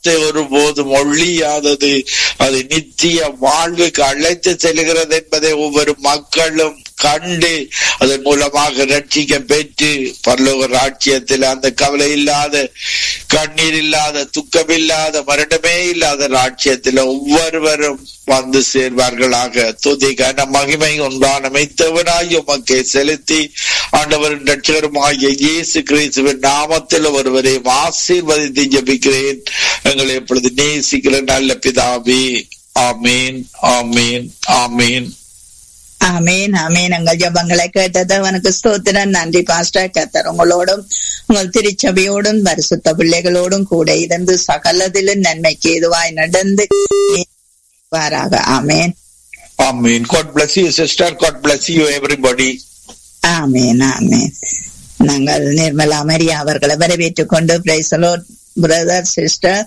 வார்த்தை ஒருபோதும் ஒழியாதது அது நித்திய வாழ்வுக்கு அழைத்து செல்கிறது என்பதை ஒவ்வொரு மக்களும் கண்டு அதன் மூலமாக ரட்சிக்க பெற்று பரலோக ராட்சியத்தில் அந்த கவலை இல்லாத கண்ணீர் இல்லாத துக்கம் இல்லாத மரணமே இல்லாத ராட்சியத்தில் ஒவ்வொருவரும் வந்து சேர்வார்களாக துதி கன மகிமை உண்டான மெய்த்தவனாய் உமக்கை செலுத்தி ஆண்டவரின் ரட்சகருமாகிய இயேசு கிறிஸ்துவின் நாமத்தில் ஒருவரையும் ஆசீர்வதித்து ஜபிக்கிறேன் எங்களை எப்பொழுது நேசிக்கிற நல்ல பிதாவே ஆமீன் ஆமீன் ஆமீன் ஆமேன் ஆமேன் எங்கள் ஜபங்களை கேட்டது அவனுக்கு ஸ்தோத்திரம் நன்றி பாஸ்டர் கத்தர் உங்களோடும் உங்கள் திருச்சபையோடும் பரிசுத்த பிள்ளைகளோடும் கூட இருந்து சகலதிலும் நன்மைக்கு எதுவாய் நடந்து வாராக ஆமேன் Amen. God bless you, sister. God bless you, everybody. ஆமேன் ஆமேன் நாங்கள் நிர்மலா மரியா அவர்களை வரவேற்றுக் கொண்டு பிரைசலோ பிரதர் சிஸ்டர்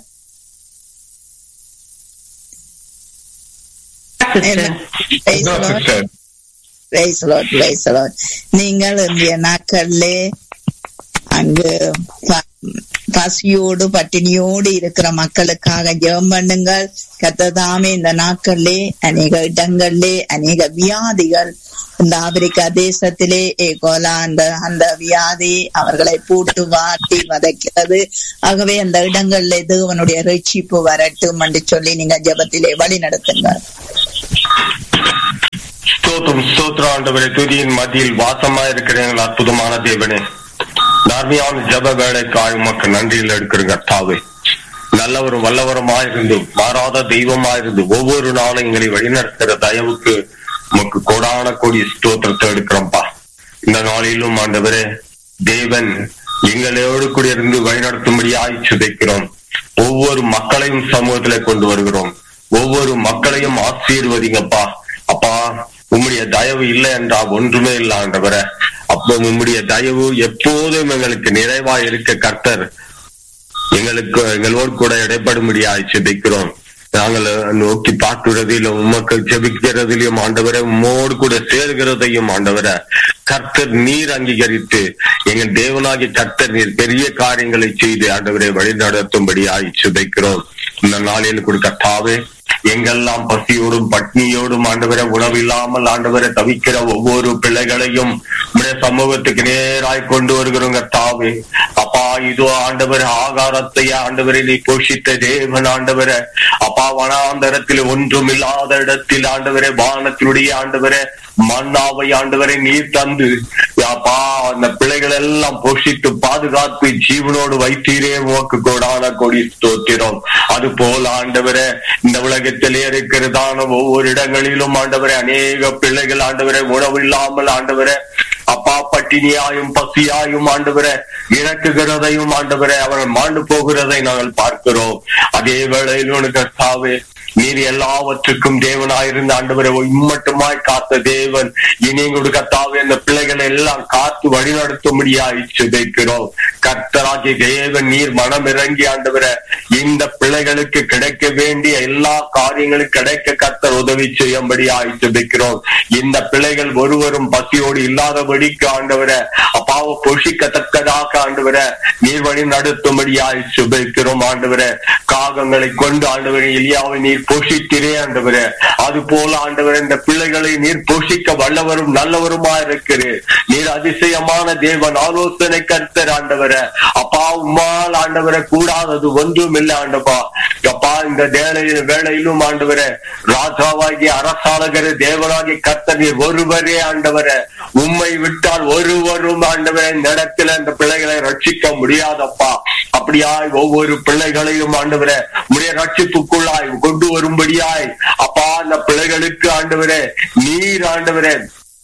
நீங்கள் இந்திய நாட்களிலே அங்கு பசியோடு பட்டினியோடு இருக்கிற மக்களுக்காக ஜெபம் பண்ணுங்கள் கத்ததாமே இந்த நாட்களிலே அநேக இடங்களிலே அநேக வியாதிகள் இந்த ஆப்பிரிக்கா தேசத்திலே ஏகோலா அந்த அந்த வியாதி அவர்களை பூட்டு வாட்டி வதைக்கிறது ஆகவே அந்த இடங்களிலே தேவனுடைய ரட்சிப்பு வரட்டும் என்று சொல்லி நீங்க ஜபத்திலே வழி நடத்துங்கள் ஸ்தோத்திரம் ஸ்தோத்திரம் ஆண்டவரே துதியின் மத்தியில் வாசமா இருக்கிற எங்கள் அற்புதமான தேவனே தார்மியான ஜப வேலைக்காய் உமக்கு நன்றியில் எடுக்கிற கர்த்தாவே நல்லவரும் வல்லவருமாயிருந்து மாறாத தெய்வமாயிருந்து ஒவ்வொரு நாளும் எங்களை வழிநடத்துகிற தயவுக்கு உமக்கு கோடான கோடி ஸ்தோத்திரத்தை எடுக்கிறோம்ப்பா இந்த நாளிலும் ஆண்டவரே தேவன் எங்களோடு கூட இருந்து வழிநடத்தும்படியாய் சுதைக்கிறோம் ஒவ்வொரு மக்களையும் சமூகத்திலே கொண்டு வருகிறோம் ஒவ்வொரு மக்களையும் ஆசீர்வதிங்கப்பா அப்பா உம்முடைய தயவு இல்லை என்றால் ஒன்றுமே இல்லை ஆண்டவர அப்போ உம்முடைய தயவு எப்போதும் எங்களுக்கு நிறைவா இருக்க கர்த்தர் எங்களுக்கு எங்களோடு கூட இடைப்படும்படியாய் செபிக்கிறோம் நாங்கள் நோக்கி பார்க்கிறதிலும் உமக்கு ஜெபிக்கிறதிலும் ஆண்டவரை உம்மோடு கூட சேர்கிறதையும் ஆண்டவர கர்த்தர் நீர் அங்கீகரித்து எங்கள் தேவனாகி கர்த்தர் நீர் பெரிய காரியங்களை செய்து ஆண்டவரை வழிநடத்தும்படியாய் சுதைக்கிறோம் இந்த நாளில் கூட கர்த்தாவே எங்கெல்லாம் பசியோடும் பட்னியோடும் ஆண்டவரை உணவு இல்லாமல் ஆண்டவரை தவிக்கிற ஒவ்வொரு பிள்ளைகளையும் உடைய சமூகத்துக்கு நேராய் கொண்டு வருகிறோங்க தாவே அப்பா இதோ ஆண்டவர் ஆகாரத்தை ஆண்டவரை நீ போஷித்த தேவன் ஆண்டவரை அப்பா வனாந்தரத்தில் ஒன்றும் இல்லாத இடத்தில் ஆண்டவரை வானத்தினுடைய ஆண்டவரை மண்ணாவை ஆண்டவரை நீர் தந்து அப்பா அந்த பிள்ளைகள் எல்லாம் போஷித்து பாதுகாத்து ஜீவனோடு வைத்தீரே உமக்கு கோடான கொடி ஸ்தோத்திரம் அது போல ஆண்டவரை இந்த உலகத்திலே இருக்கிறதான ஒவ்வொரு இடங்களிலும் ஆண்டவரை அநேக பிள்ளைகள் ஆண்டவரை உணவு இல்லாமல் ஆண்டவரை அப்பா பட்டினியாயும் பசியாயும் ஆண்டவரை இறக்குகிறதையும் ஆண்டவரை அவர்கள் மாண்டு போகிறதை நாங்கள் பார்க்கிறோம் அதே வேளையில் உனக்கு சாவே நீர் எல்லாவற்றுக்கும் தேவனாயிருந்த ஆண்டவரை இம்மட்டுமாய் காத்த தேவன் இனி கொடுக்கத்தாவே அந்த பிள்ளைகளை எல்லாம் காத்து வழிநடத்தும்படியாய் சுதைக்கிறோம் கர்த்தராகிய தேவன் நீர் மனம் இறங்கி ஆண்டவரை இந்த பிள்ளைகளுக்கு கிடைக்க வேண்டிய எல்லா காரியங்களும் கிடைக்க கர்த்தர் உதவி செய்யும்படியாய் சுதைக்கிறோம் இந்த பிள்ளைகள் ஒருவரும் பசியோடு இல்லாதபடிக்கு ஆண்டவரை அப்பாவை பொஷிக்கத்தக்கதாக ஆண்டவரை நீர் வழி நடத்தும்படியாய் சுபைக்கிறோம் ஆண்டவரை காகங்களை கொண்டு ஆண்டவரை எலியாவை நீர் போஷிக்கிறே ஆண்டவரே அது போல ஆண்டவரே இந்த பிள்ளைகளை நீர் போஷிக்க வல்லவரும் நல்லவருமா இருக்கிறேன் நீர் அதிசயமான தேவன் ஆலோசனை கர்த்தர் ஆண்டவரே அப்பா உம்மால் ஆண்டவரை கூடாதது ஒன்றும் இல்லை ஆண்டப்பா அப்பா இந்த வேலையில் வேலையிலும் ஆண்டவரே ராஜாவாகிய அரசாளகர தேவனாகிய கர்த்தர் நீர் ஒருவரே ஆண்டவரே உம்மை விட்டால் ஒருவரும் ஆண்டவரே இந்த இடத்துல இந்த பிள்ளைகளை ரட்சிக்க முடியாதப்பா அப்படியாய் ஒவ்வொரு பிள்ளைகளையும் ஆண்டவரே உடைய ரட்சிப்புக்குள்ளாய் கொண்டு வரும்படியாய் அப்பா அந்த பிள்ளைகளுக்கு ஆண்டவரே நீர் ஆண்டவரே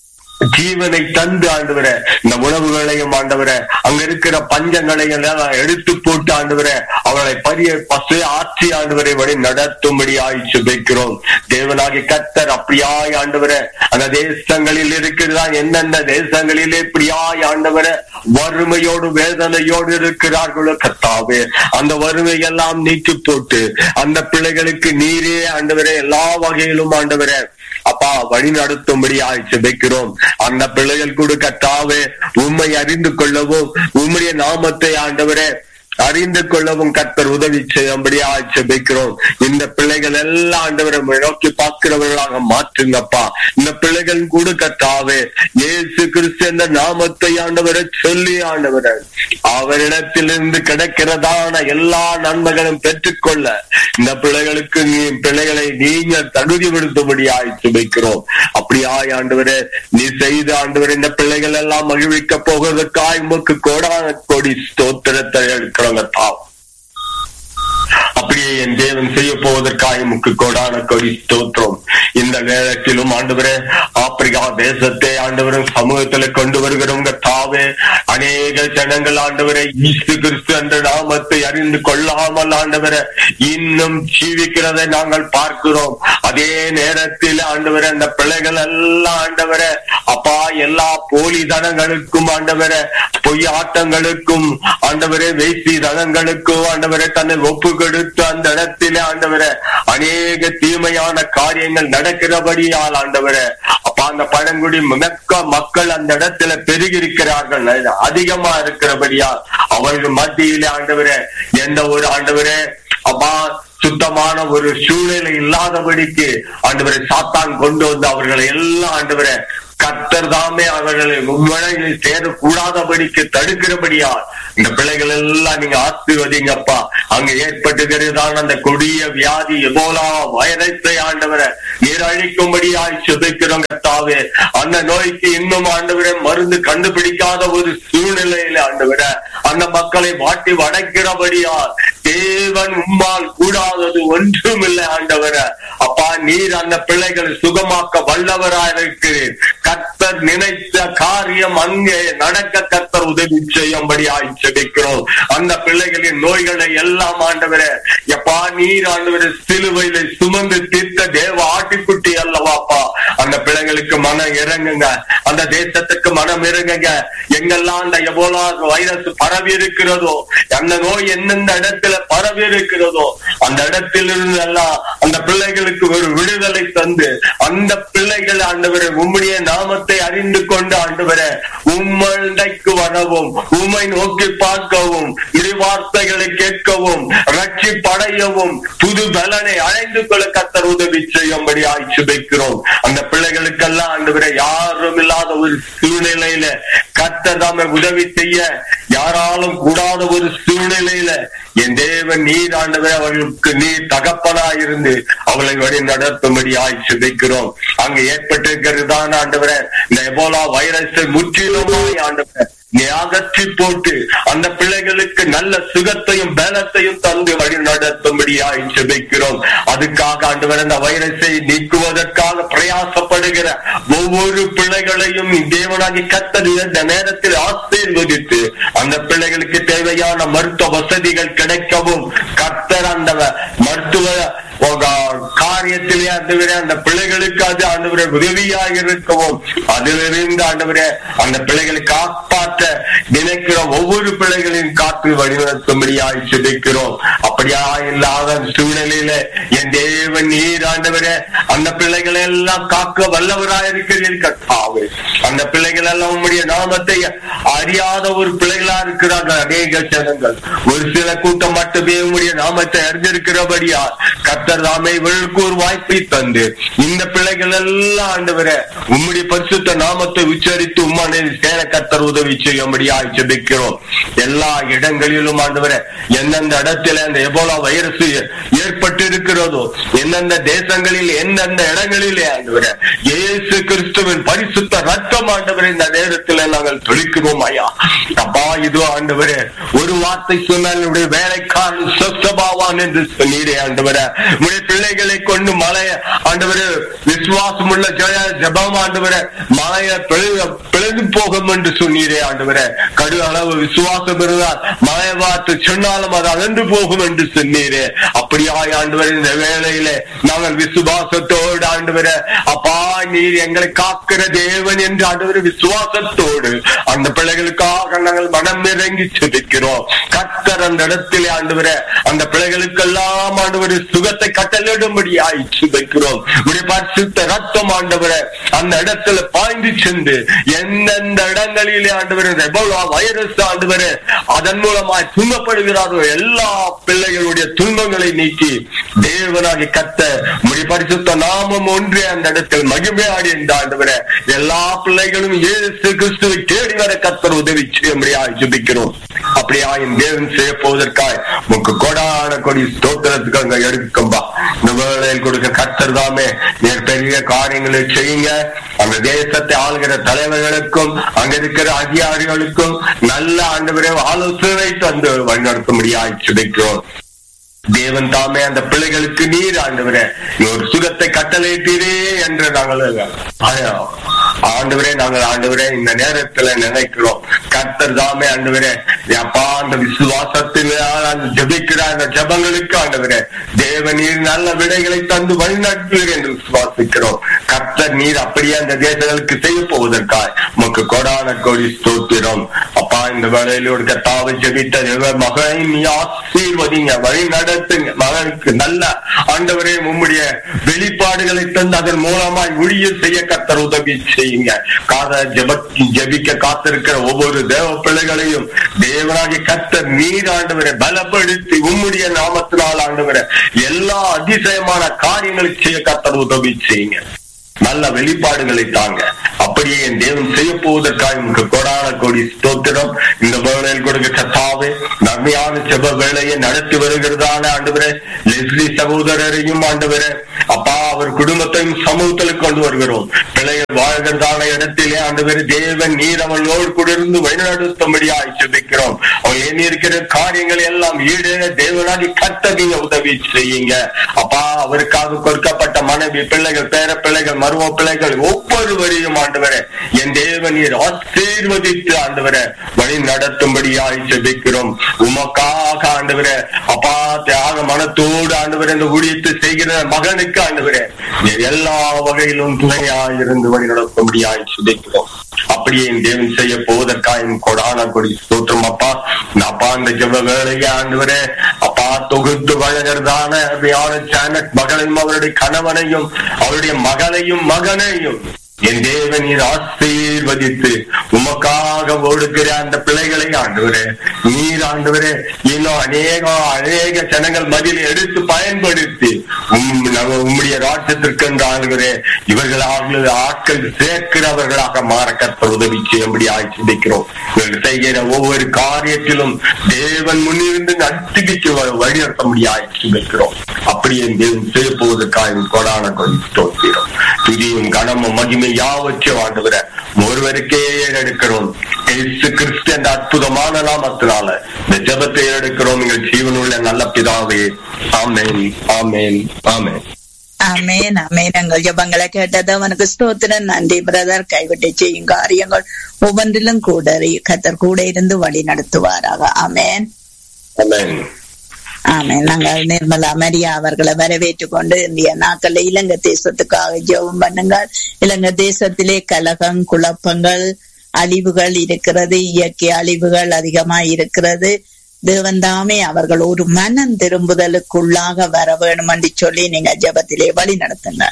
ஜீவனை தந்து ஆண்டவரே இந்த உணவுகளையும் ஆண்டவரே அங்க இருக்கிற பஞ்சங்களையும் எல்லாம் எடுத்து போட்டு ஆண்டவரே அவளை பரிய பசு ஆட்சி ஆண்டவரை வழி நடத்தும்படியாய் சுபிக்கிறோம் தேவனாகி கத்தர் அப்படியாய் ஆண்டவரே அந்த தேசங்களில் இருக்கிறதா என்னென்ன தேசங்களிலே இப்படியாய் ஆண்டவரே வறுமையோடு வேதனையோடு இருக்கிறார்களோ கத்தாவே அந்த வறுமை எல்லாம் நீக்கி போட்டு அந்த பிள்ளைகளுக்கு நீரே ஆண்டவரே எல்லா வகையிலும் ஆண்டவரே அப்பா வழி நடத்தும்படியாய் சுபிக்கிறோம் அந்த பிள்ளைகள் கூட கத்தாவே உண்மை அறிந்து கொள்ளவும் உம்முடைய நாமத்தை ஆண்டவரே அறிந்து கொள்ளவும் கர்த்தர் உதவி செய்யும்படியா ஜெபிக்கிறோம் இந்த பிள்ளைகள் எல்லாம் ஆண்டவரை நோக்கி பார்க்கிறவர்களாக மாற்றுங்கப்பா இந்த பிள்ளைகள் கூட கத்தாவே இயேசு கிறிஸ்து என்ற நாமத்தை ஆண்டவரை சொல்லி ஆண்டவரை அவரிடத்திலிருந்து கிடைக்கிறதான எல்லா நன்மைகளும் பெற்றுக்கொள்ள இந்த பிள்ளைகளுக்கு நீ பிள்ளைகளை நீங்க தகுதிப்படுத்தும்படியாய் ஜெபிக்கிறோம் அப்படியாய் ஆண்டவரே நீ செய்த ஆண்டவர் இந்த பிள்ளைகள் எல்லாம் மகிழ்விக்க போவதற்காய் உமக்கு கோடான கோடி ஸ்தோத்திரத்தை எடுக்கிறோங்க தாம் அப்படியே என் தேவன் செய்ய போவதற்காக முக்கு கோடான கொடி ஸ்தோத்திரம் இந்த நேரத்திலும் ஆண்டவரே ஆப்பிரிக்கா தேசத்தை ஆண்டவரும் சமூகத்துல கொண்டு வருகிறவங்க தாவே அநேக ஜனங்கள் ஆண்டவரை ஈஸ்து கிறிஸ்து என்ற நாமத்தை அறிந்து கொள்ளாமல் ஆண்டவரை இன்னும் ஜீவிக்கிறதை நாங்கள் பார்க்கிறோம் அதே நேரத்தில் ஆண்டவரை அந்த பிள்ளைகள் எல்லாம் ஆண்டவரை அப்பா எல்லா போலி தனங்களுக்கும் ஆண்டவரை பொய்யாட்டங்களுக்கும் ஆண்டவரே வேசி தனங்களுக்கும் ஆண்டவரை தன்னை ஒப்பு கொடுத்து அந்த இடத்திலே ஆண்டவரை அநேக தீமையான காரியங்கள் நடக்கிறபடியால் ஆண்டவரை அப்ப அந்த பழங்குடி மிக்க மக்கள் அந்த இடத்துல பெருகி இருக்கிறார்கள் அதிகமா இருக்கிறபடியால் அவர்கள் மத்தியிலே ஆண்டவரே எந்த ஒரு ஆண்டவரே அப்பா சுத்தமான ஒரு சூழ்நிலை இல்லாதபடிக்கு ஆண்டவரை சாத்தான் கொண்டு வந்து அவர்களை எல்லாம் ஆண்டவரை கத்தர் தாமே அவர்களை உண்மையில் சேரக்கூடாதபடிக்கு தடுக்கிறபடியால் இந்த பிள்ளைகள் எல்லாம் நீங்க ஆசீர்வதிங்கப்பா அங்க ஏற்பட்டுகிறதான அந்த கொடிய வியாதி எபோலா வைரஸை ஆண்டவரை நீர் அழிக்கும்படியாய் சுதைக்கிறோம் கத்தாவே அந்த நோய்க்கு இன்னும் ஆண்டவரை மருந்து கண்டுபிடிக்காத ஒரு சூழ்நிலையில ஆண்டவர அந்த மக்களை வாட்டி வடைக்கிறபடியால் தேவன் உம்மால் கூடாதது ஒன்றும் இல்லை ஆண்டவர அப்பா நீர் அந்த பிள்ளைகளை சுகமாக்க வல்லவராயிருக்கிறீர் கர்த்தர் நினைத்த காரியம் அங்கே நடக்க கர்த்தர் உதவி செய்யும்படி ஆய்ச்சபிக்கிறோம் அந்த பிள்ளைகளின் நோய்களை எல்லாம் ஆண்டவரே எப்பா நீர் ஆண்டவரே சிலுவையில சுமந்து தீர்த்த தேவ ஆட்டிக்குட்டி அல்லவாப்பா அந்த பிள்ளைகளுக்கு மனம் இறங்குங்க அந்த தேசத்துக்கு மனம் இறங்குங்க எங்கெல்லாம் அந்த எபோலா வைரஸ் பரவி இருக்கிறதோ அந்த நோய் எந்தெந்த இடத்துல பரவி இருக்கிறதோ அந்த இடத்திலிருந்து எல்லாம் அந்த பிள்ளைகளுக்கு ஒரு விடுதலை தந்து அந்த பிள்ளைகள் ஆண்டவரை உம்முடைய நாமத்தை அறிந்து கொண்டு ஆண்டவரை உம்மண்டைக்கு வரவும் உம்மை நோக்கி பார்க்கவும் இரு வார்த்தைகளை கேட்கவும் ரட்சி படையவும் புது பலனை அடைந்து கொள்ள கத்தர் உதவி செய்யும்படி ஆய்ச்சி வைக்கிறோம் அந்த பிள்ளைகளுக்கெல்லாம் ஆண்டவரை யாரும் இல்லாத ஒரு சூழ்நிலையில கத்தர் தாமே உதவி செய்ய யாராலும் கூடாத ஒரு சூழ்நிலையில என் தேவன் நீர் ஆண்டவரை அவர்களுக்கு நீர் தகப்பனா இருந்து அவளை வழி நடத்தும்படி ஆய்ச்சி வைக்கிறோம் அங்க ஏற்பட்டிருக்கிறதான ஆண்டவரை இந்த எபோலா வைரஸை முற்றிலுமாய் ஆண்டவரை நீ அகற்றி போட்டு அந்த பிள்ளைகளுக்கு நல்ல சுகத்தையும் பலத்தையும் தந்து வழி நடத்தும்படியாய் செபிக்கிறோம் அதுக்காக ஆண்டவர் அந்த வைரஸை நீக்குவதற்காக பிரயாசப்படுகிற ஒவ்வொரு பிள்ளைகளையும் தேவனாகி கத்தர் இந்த நேரத்தில் ஆசீர்வதித்து அந்த பிள்ளைகளுக்கு தேவையான மருத்துவ வசதிகள் கிடைக்கவும் கத்தர் அந்த மருத்துவ காரியத்திலே ஆண்டவரே அந்த பிள்ளைகளுக்கு அது ஆண்டவரே உதவியாக இருக்கவும் அதிலிருந்து ஆண்டவரே அந்த பிள்ளைகளை காப்பாற்ற நினைக்கிற ஒவ்வொரு பிள்ளைகளையும் காத்து வழிநடத்தும்படியாய் சிதைக்கிறோம் அப்படியா இல்லாத சூழ்நிலையில என் தேவன் நீர் ஆண்டவரே அந்த பிள்ளைகளை எல்லாம் காக்க வல்லவராயிருக்கிறீர்கள் கத்தாவே அந்த பிள்ளைகள் எல்லாம் உம்முடைய நாமத்தை அறியாத ஒரு பிள்ளைகளா இருக்கிறார்கள் அநேக ஜனங்கள் ஒரு சில கூட்டம் மட்டுமே உம்முடைய நாமத்தை அறிந்திருக்கிறபடியா கத்தர் தாமே இவர்களுக்கு ஒரு வாய்ப்பை தந்து இந்த பிள்ளைகள் எல்லாம் ஆண்டவரே உம்முடைய பரிசுத்த நாமத்தை உச்சரித்து உம்மானே சேர கத்தர் உதவி செய்யும்படியாய் ஜெபிக்கிறோம் எல்லா இடங்களிலும் ஆண்டவரே எந்தெந்த இடத்துல அந்த எபோலா வைரஸ் ஏற்பட்டு இருக்கிறதோ எந்தெந்த தேசங்களில் எந்தெந்த இடங்களிலே ஆண்டவரே இயேசு கிறிஸ்துவின் பரிசுத்த ரத்தம் ஆண்டவரே இந்த நேரத்தில் நாங்கள் தொழிக்கிறோம் ஐயா அப்பா இது ஆண்டவரே ஒரு வார்த்தை சொன்னால் என்னுடைய வேலைக்காரன் சொஸ்தபாவான் என்று சொன்னீரே ஆண்டவரே உடைய பிள்ளைகளை கொண்டு மலைய ஆண்டவரே விசுவாசம் உள்ள ஜெய ஜபம் ஆண்டவரே மலைய பிளந்து போகும் என்று சொன்னீரே ஆண்டவரே கடு அளவு விசுவாசம் இருந்தால் மலைய வார்த்தை சொன்னாலும் அது அகன்று போகும் என்று சொன்னீரே அப்படியாய் ஆண்டவரே இந்த வேளையிலே நாங்கள் விசுவாசத்தோடு ஆண்டவரே அப்பா நீர் எங்களை காக்கிற தேவன் என்று ஆண்டவர் விசுவாசத்தோடு அந்த பிள்ளைகளுக்காக நாங்கள் மனம் இறங்கி செபிக்கிறோம் கத்தர் அந்த இடத்திலே ஆண்டவரே அந்த பிள்ளைகளுக்கெல்லாம் ஆண்டவர் சுகத்தை கட்டளிடும்படியாய் சுபிக்கிறோம் உடைய பரிசுத்த ரத்தம் ஆண்டவரே அந்த இடத்துல பாய்ந்து சென்று எந்தெந்த இடங்களிலே ஆண்டவர் எபோலா வைரஸ் ஆண்டவர் அதன் மூலமாய் துன்பப்படுகிறாரோ எல்லா பிள்ளைகளுடைய துன்பங்களை நீக்கி தேவனாகி கத்த உடைய பரிசுத்த நாமம் ஒன்றே அந்த இடத்தில் மகிமையாடி என்ற ஆண்டவர எல்லா பிள்ளைகளும் இயேசு கிறிஸ்துவை தேடி வர கத்தர் உதவி செய்யும்படியாய் ஜெபிக்கிறோம் அப்படியா என் தேவன் செய்ய போவதற்காய் உங்க கொடான கொடி ஸ்தோத்திரத்துக்கு அங்க எடுக்கும்பா இந்த வேளையில் கொடுக்க கத்தர் தாமே நீர் பெரிய காரியங்களை செய்யுங்க அந்த தேசத்தை ஆளுகிற தலைவர்களுக்கும் அங்க இருக்கிற அதிகாரிகளுக்கும் நல்ல ஆண்டு ஆலோசனை தந்து வழிநடத்தும்படியாய் சுதைக்கிறோம் தேவன் தாமே அந்த பிள்ளைகளுக்கு நீர் ஆண்டவரே ஒரு சுகத்தை கட்டளையிட்டீரே என்று நாங்கள் ஆண்டவரே நாங்கள் ஆண்டவரே இந்த நேரத்துல நினைக்கிறோம் கர்த்தர் தாமே ஆண்டவரே அப்பா அந்த விசுவாசத்தில் ஜபிக்கிற அந்த ஜபங்களுக்கு ஆண்டவரே தேவ நீர் நல்ல விடைகளை தந்து வழிநடத்துவீர் என்று விசுவாசிக்கிறோம் கர்த்தர் நீர் அப்படியே அந்த தேசங்களுக்கு செய்ய போவதற்காய் உமக்கு கொடான கோடி ஸ்தோத்திரம் அப்பா இந்த வேலையில ஒரு கத்தாவை ஜபித்த மகனை நீ ஆசீர்வதிங்க வழி நடத்துங்க மகனுக்கு நல்ல ஆண்டவரே உம்முடைய வெளிப்பாடுகளை தந்து அதன் மூலமாய் ஊழிய செய்ய கத்தர் உதவி செய்யுங்க காத ஜப ஜபிக்க காத்திருக்கிற ஒவ்வொரு தேவ பிள்ளைகளையும் தேவனாகி கத்தர் நீர் ஆண்டவரை பலப்படுத்தி உம்முடைய நாமத்தினால் ஆண்டவரை எல்லா அதிசயமான காரியங்களை செய்ய கத்தர் உதவி செய்யுங்க நல்ல வெளிப்பாடுகளை தாங்க அப்படியே என் தேவன் செய்ய போவதற்காக உங்களுக்கு கொடான கோடி ஸ்தோத்திரம் இந்த வேளையில் கொடுக்க கத்தாவே நன்மையான செப வேலையை நடத்தி வருகிறதான ஆண்டவரே லெஸ்லி சகோதரரையும் ஆண்டவரே அப்பா அவர் குடும்பத்தையும் சமூகத்தில் கொண்டு வருகிறோம் பிள்ளைகள் வாழ்கிறதான இடத்திலே ஆண்டவரே தேவன் நீர் அவளோடு கூட இருந்து வழிநடத்தும்படியாய் செபிக்கிறோம் அவள் எண்ணி இருக்கிற காரியங்கள் எல்லாம் ஈடேற தேவனாகி கத்த நீங்க உதவி செய்யுங்க அப்பா அவருக்காக கொடுக்கப்பட்ட மனைவி பிள்ளைகள் பேர பிள்ளைகள் மரும பிள்ளைகள் ஒவ்வொருவரையும் ஆண்டவரே என் தேவன் நீர் ஆசீர்வதித்து ஆண்டவரை வழி நடத்தும்படியாய் செபிக்கிறோம் உமக்காக ஆண்டவரே அப்பா தியாக மனத்தோடு ஆண்டவரே இந்த ஊழியத்தை செய்கிற மகனுக்கு ஆண்டவரே நீர் எல்லா வகையிலும் துணையாய் இருந்து வழி நடத்தும்படியாய் செபிக்கிறோம் அப்படியே என் தேவன் செய்ய போவதற்காக என் கொடான கொடி ஸ்தோத்திரம் அப்பா அப்பா இந்த ஜெப வேலையை ஆண்டவரே அப்பா தொகுத்து வழங்குறதான சேனட் மகளையும் அவருடைய கணவனையும் அவருடைய மகளையும் மகனையும் என் தேவன் நீர் ஆசீர்வதித்து உமக்காக ஓடுகிற அந்த பிள்ளைகளை ஆண்டவரே நீர் ஆண்டவரே இன்னும் அநேக அநேக ஜனங்கள் மதியில் எடுத்து பயன்படுத்தி உம்முடைய ராட்சத்திற்கு என்று ஆளுகிறே இவர்கள் ஆட்கள் சேர்க்கிறவர்களாக மாற கற்ப உதவி செய்யும்படி ஆய்ச்சிக்கிறோம் இவர்கள் செய்கிற ஒவ்வொரு காரியத்திலும் தேவன் முன்னிருந்து நடத்திக்கு வழிநடத்த முடியாது வைக்கிறோம் அப்படியே தேவன் செய்ய போவதற்காக கொடான கொள்கிறோம் துதியும் கனமும் மகிமை யாவற்றையும் ஆண்டவர ஒருவருக்கே எடுக்கிறோம் இயேசு கிறிஸ்து என்ற அற்புதமான நாமத்தினால இந்த ஜபத்தை எடுக்கிறோம் எங்கள் ஜீவனுள்ள நல்ல பிதாவே ஆமேன் ஆமேன் ஆமேன் அமேன் அமேன் எங்கள் ஜபங்களை கேட்டது அவனுக்கு ஸ்தோத்திரம் நன்றி பிரதர் கைவிட்டு செய்யும் காரியங்கள் ஒவ்வொன்றிலும் கூட கத்தர் கூட இருந்து வழி நடத்துவாராக அமேன் ஆமேன் ஆமாம் நாங்கள் நிர்மலா மரியா அவர்களை வரவேற்றுக் கொண்டு இந்திய நாட்கள் இலங்கை தேசத்துக்காக ஜெபம் பண்ணுங்கள் இலங்கை தேசத்திலே கலகம் குழப்பங்கள் அழிவுகள் இருக்கிறது இயற்கை அழிவுகள் அதிகமாய் இருக்கிறது தேவன் தாமே அவர்கள் ஒரு மனம் திரும்புதலுக்குள்ளாக வர வேணும் என்று சொல்லி நீங்க ஜபத்திலே வழி நடத்துங்க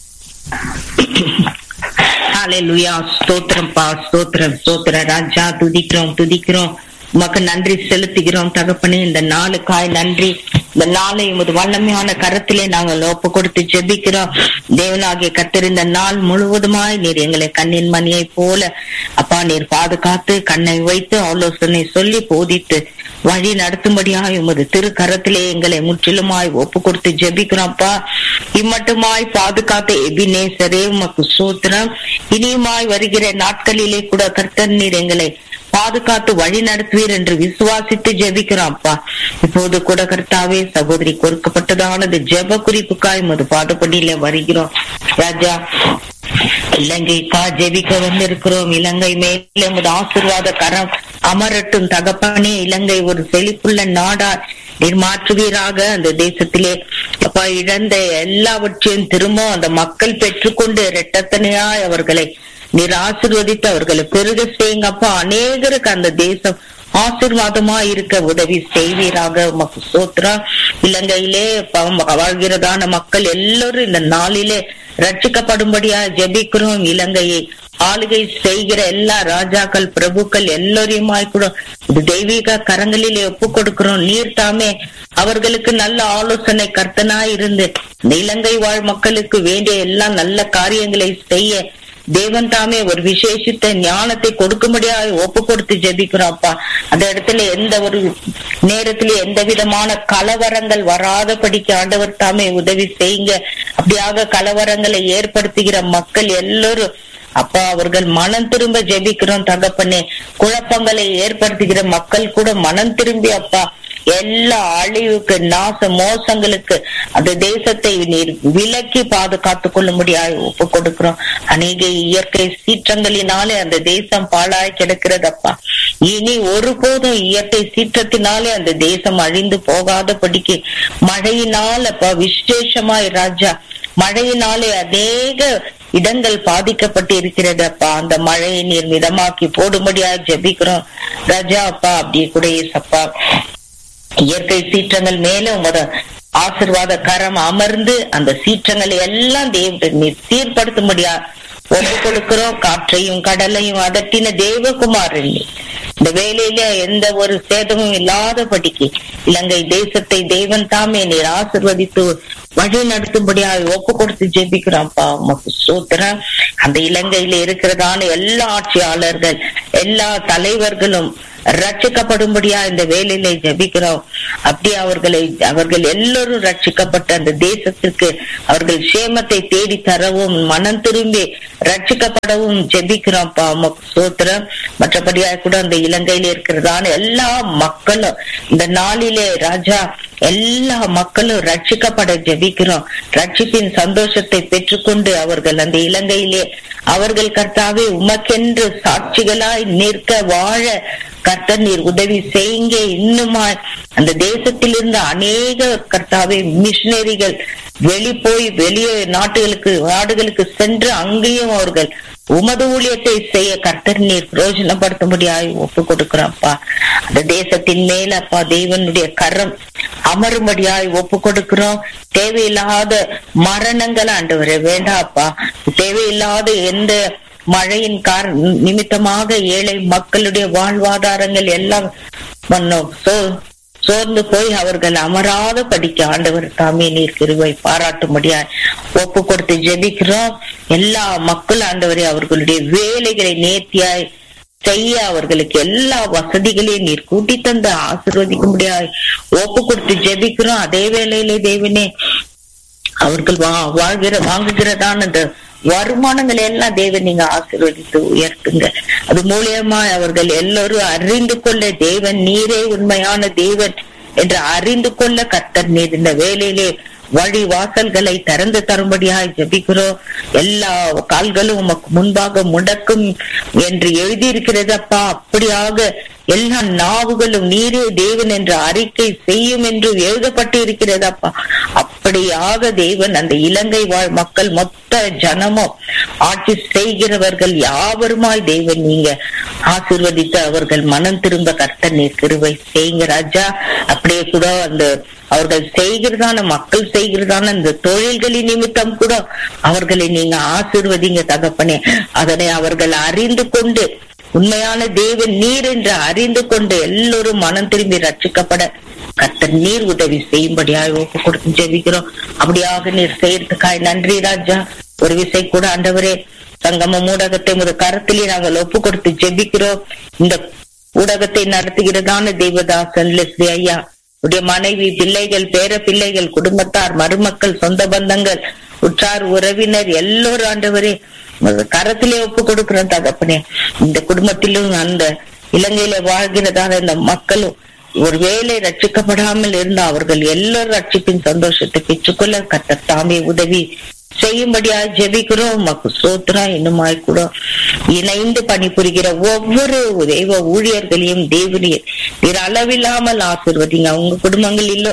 ஹalleluya ஸ்தோத்திரம் பா ஸ்தோத்திரம் ஸ்தோத்திர ராஜா துதிக்கிறோம் துதிக்கிறோம் உமக்கு நன்றி செலுத்துகிறோம் தகப்பனே இந்த நாளுக்காய் நன்றி இந்த நாளை உமது வல்லமையான கரத்திலே நாங்கள் ஒப்பு கொடுத்து ஜெபிக்கிறோம் தேவனாகிய கத்தர் இந்த நாள் முழுவதுமாய் நீர் எங்களை கண்ணின் மணியை போல அப்பா நீர் பாதுகாத்து கண்ணை வைத்து ஆலோசனை சொல்லி போதித்து வழி நடத்தும்படியாய் உமது திரு கரத்திலே எங்களை முற்றிலுமாய் ஒப்பு கொடுத்து ஜெபிக்கிறோம்ப்பா இம்மட்டுமாய் பாதுகாத்த எபினேசரே உமக்கு சூத்திரம் இனியுமாய் வருகிற நாட்களிலே கூட கர்த்தர் நீர் எங்களை பாதுகாத்து வழி நடத்துவீர் என்று விசுவாசித்து ஜெபிக்கிறோம் அப்பா இப்போது கூட கர்த்தாவே சகோதரி கொடுக்கப்பட்டதானது ஜெப குறிப்புக்காய் மது பாதப்படியில வருகிறோம் ராஜா இலங்கைக்கா ஜெபிக்க வந்திருக்கிறோம் இலங்கை மேலே உமது ஆசிர்வாத கரம் அமரட்டும் தகப்பனே இலங்கை ஒரு செழிப்புள்ள நாடா நீர் மாற்றுவீராக அந்த தேசத்திலே அப்பா அப்பா இழந்த எல்லாவற்றையும் திரும்ப அந்த மக்கள் பெற்றுக்கொண்டு இரட்டத்தனையாய் அவர்களை நீர் ஆசிர்வதித்து அவர்களை பெருக செய்யுங்க அப்பா அநேகருக்கு அந்த தேசம் ஆசிர்வாதமா இருக்க உதவி செய்வீராக உமக்கு சோத்ரா இலங்கையிலே பாவம் வாழ்கிறதான மக்கள் எல்லோரும் இந்த நாளிலே ரட்சிக்கப்படும்படியா ஜெபிக்கிறோம் இலங்கையை ஆளுகை செய்கிற எல்லா ராஜாக்கள் பிரபுக்கள் எல்லோரையுமாய் கூட இது தெய்வீக கரங்களிலே ஒப்பு கொடுக்கிறோம் நீர் தாமே அவர்களுக்கு நல்ல ஆலோசனை கர்த்தனாய் இருந்து இந்த இலங்கை வாழ் மக்களுக்கு வேண்டிய எல்லா நல்ல காரியங்களை செய்ய தேவன் தாமே ஒரு விசேஷித்த ஞானத்தை கொடுக்கும்படியாக ஒப்பு கொடுத்து ஜெபிக்கிறோம் அப்பா அந்த இடத்துல எந்த ஒரு நேரத்திலே எந்த விதமான கலவரங்கள் வராதபடிக்கு ஆண்டவர் தாமே உதவி செய்யுங்க அப்படியாக கலவரங்களை ஏற்படுத்துகிற மக்கள் எல்லோரும் அப்பா அவர்கள் மனம் திரும்ப ஜெபிக்கிறோம் தகப்பனே குழப்பங்களை ஏற்படுத்துகிற மக்கள் கூட மனம் திரும்பி அப்பா எல்லா அழிவுக்கு நாச மோசங்களுக்கு அந்த தேசத்தை நீர் விலக்கி பாதுகாத்துக் கொள்ளும்படியாக ஒப்பு கொடுக்கிறோம் அநேக இயற்கை சீற்றங்களினாலே அந்த தேசம் பாழாய் கிடக்கிறதப்பா இனி ஒருபோதும் இயற்கை சீற்றத்தினாலே அந்த தேசம் அழிந்து போகாதபடிக்கு மழையினால் அப்பா விசேஷமாய் ராஜா மழையினாலே அநேக இடங்கள் பாதிக்கப்பட்டு இருக்கிறது அப்பா அந்த மழையை நீர் மிதமாக்கி போடும்படியா ஜெபிக்கிறோம் ராஜா அப்பா அப்படியே கூட ஏசப்பா இயற்கை சீற்றங்கள் மேல உங்களோட ஆசிர்வாத கரம் அமர்ந்து அந்த சீற்றங்களை எல்லாம் தேவ நீர் சீர்படுத்தும்படியா ஒப்பு கொடுக்கிறோம் காற்றையும் கடலையும் அதட்டின தேவகுமாரன் நீ. இந்த வேலையில எந்த ஒரு சேதமும் இல்லாதபடிக்கு இலங்கை தேசத்தை தேவன் தாமே நீர் ஆசிர்வதித்து வழி நடத்தும்படியாக ஒப்பு கொடுத்து ஜெபிக்கிறோம்ப்பா உமக்கு சூத்திரம் அந்த இலங்கையில இருக்கிறதான எல்லா ஆட்சியாளர்கள் எல்லா தலைவர்களும் ரட்சிக்கப்படும்படியா இந்த வேலையில ஜெபிக்கிறோம் அப்படி அவர்களை அவர்கள் எல்லோரும் ரட்சிக்கப்பட்ட அந்த தேசத்திற்கு அவர்கள் சேமத்தை தேடி தரவும் மனம் திரும்பி ரட்சிக்கப்படவும் ஜெபிக்கிறோம்ப்பா உமக்கு சோத்திரம் மற்றபடியா கூட அந்த இலங்கையில இருக்கிறதான எல்லா மக்களும் இந்த நாளிலே ராஜா எல்லா மக்களும் ரட்சிக்கப்பட ஜெபிக்கிறோம் ரட்சிப்பின் சந்தோஷத்தை பெற்றுக்கொண்டு அவர்கள் அந்த இலங்கையிலே அவர்கள் கர்த்தாவே உமக்கென்று சாட்சிகளாய் நிற்க வாழ கர்த்தர் நீர் உதவி செய்யுங்க இன்னுமா அந்த தேசத்தில் இருந்த அநேக கர்த்தாவே மிஷினரிகள் வெளி போய் வெளியே நாட்டுகளுக்கு நாடுகளுக்கு சென்று அங்கேயும் அவர்கள் உமது ஊழியத்தை செய்ய கர்த்தர் நீர் பிரயோஜனப்படுத்தும்படியாய் ஒப்பு கொடுக்கிறோம்ப்பா அந்த தேசத்தின் மேல அப்பா தேவனுடைய கரம் அமரும்படியாய் ஒப்பு கொடுக்கிறோம் தேவையில்லாத மரணங்கள் ஆண்டவரே வேண்டாப்பா தேவையில்லாத எந்த மழையின் கார நிமித்தமாக ஏழை மக்களுடைய வாழ்வாதாரங்கள் எல்லாம் மன்னோ- சோ- சோர்ந்து போய் அவர்கள் அமராத படிக்க ஆண்டவர் தாமே நீர் கிருவை பாராட்டும்படியா ஒப்பு கொடுத்து ஜெபிக்கிறோம் எல்லா மக்கள் ஆண்டவரே அவர்களுடைய வேலைகளை நேர்த்தியாய் செய்ய அவர்களுக்கு எல்லா வசதிகளையும் நீர் கூட்டி தந்து ஆசீர்வதிக்கும்படியாய் ஒப்பு கொடுத்து ஜெபிக்கிறோம் அதே வேளையிலே தேவனே அவர்கள் வா வாழ்கிற வாங்குகிறதான அந்த வருமானங்களை எல்லாம் தேவன் நீங்க ஆசீர்வதித்து உயர்த்துங்க அது மூலியமா அவர்கள் எல்லோரும் அறிந்து கொள்ள தேவன் நீரே உண்மையான தேவன் என்று அறிந்து கொள்ள கர்த்தர் நீர் இந்த வேலையிலே வழி வாசல்களை திறந்து தரும்படியாய் ஜெபிக்கிறோம் எல்லா கால்களும் உமக்கு முன்பாக முடக்கும் என்று எழுதியிருக்கிறது அப்பா அப்படியாக எல்லா நாவுகளும் நீரே தேவன் என்ற அறிக்கை செய்யும் என்று எழுதப்பட்டு இருக்கிறது அப்பா அப்படியாக தேவன் அந்த இலங்கை வாழ் மக்கள் மொத்த ஜனமும் ஆட்சி செய்கிறவர்கள் யாவருமாய் தேவன் நீங்க ஆசிர்வதித்து அவர்கள் மனம் திரும்ப கர்த்தர் நீர் கிருபை செய்யுங்க ராஜா அப்படியே கூட அந்த அவர்கள் செய்கிறதான மக்கள் செய்கிறதான இந்த தொழில்களின் நிமித்தம் கூட அவர்களை நீங்க ஆசிர்வதிங்க தகப்பனே அதனை அவர்கள் அறிந்து கொண்டு உண்மையான தேவன் நீர் என்று அறிந்து கொண்டு எல்லோரும் மனம் திரும்பி ரட்சிக்கப்பட கர்த்தர் நீர் உதவி செய்யும்படியாக ஒப்பு கொடுத்து ஜெபிக்கிறோம் அப்படியாக நீர் செய்யறதுக்காய் நன்றி ராஜா ஒரு விசை கூட ஆண்டவரே சங்கம ஊடகத்தை முத கருத்திலே நாங்கள் ஒப்பு கொடுத்து ஜெபிக்கிறோம் இந்த ஊடகத்தை நடத்துகிறதான தேவதாசன் லெஸ்லி ஐயா உடைய மனைவி பிள்ளைகள் பேர பிள்ளைகள் குடும்பத்தார் மருமக்கள் சொந்த பந்தங்கள் உற்றார் உறவினர் எல்லோரும் ஆண்டவரே உமது கரத்திலே ஒப்பு கொடுக்கிறோம் தகப்பனே இந்த குடும்பத்திலும் அந்த இலங்கையில வாழ்கிறதான இந்த மக்களும் ஒருவேளை ரட்சிக்கப்படாமல் இருந்த அவர்கள் எல்லோரும் ரட்சிப்பின் சந்தோஷத்தை பெற்றுக்கொள்ள கர்த்தர் தாமே உதவி செய்யும்படியா ஜெபிக்கிறோம் மக்கு சோத்ரா இன்னுமாய் கூட இணைந்து பணிபுரிகிற ஒவ்வொரு தெய்வ ஊழியர்களையும் தேவனையும் நீர் அளவில்லாமல் ஆசிர்வதிங்க அவங்க குடும்பங்களிலும்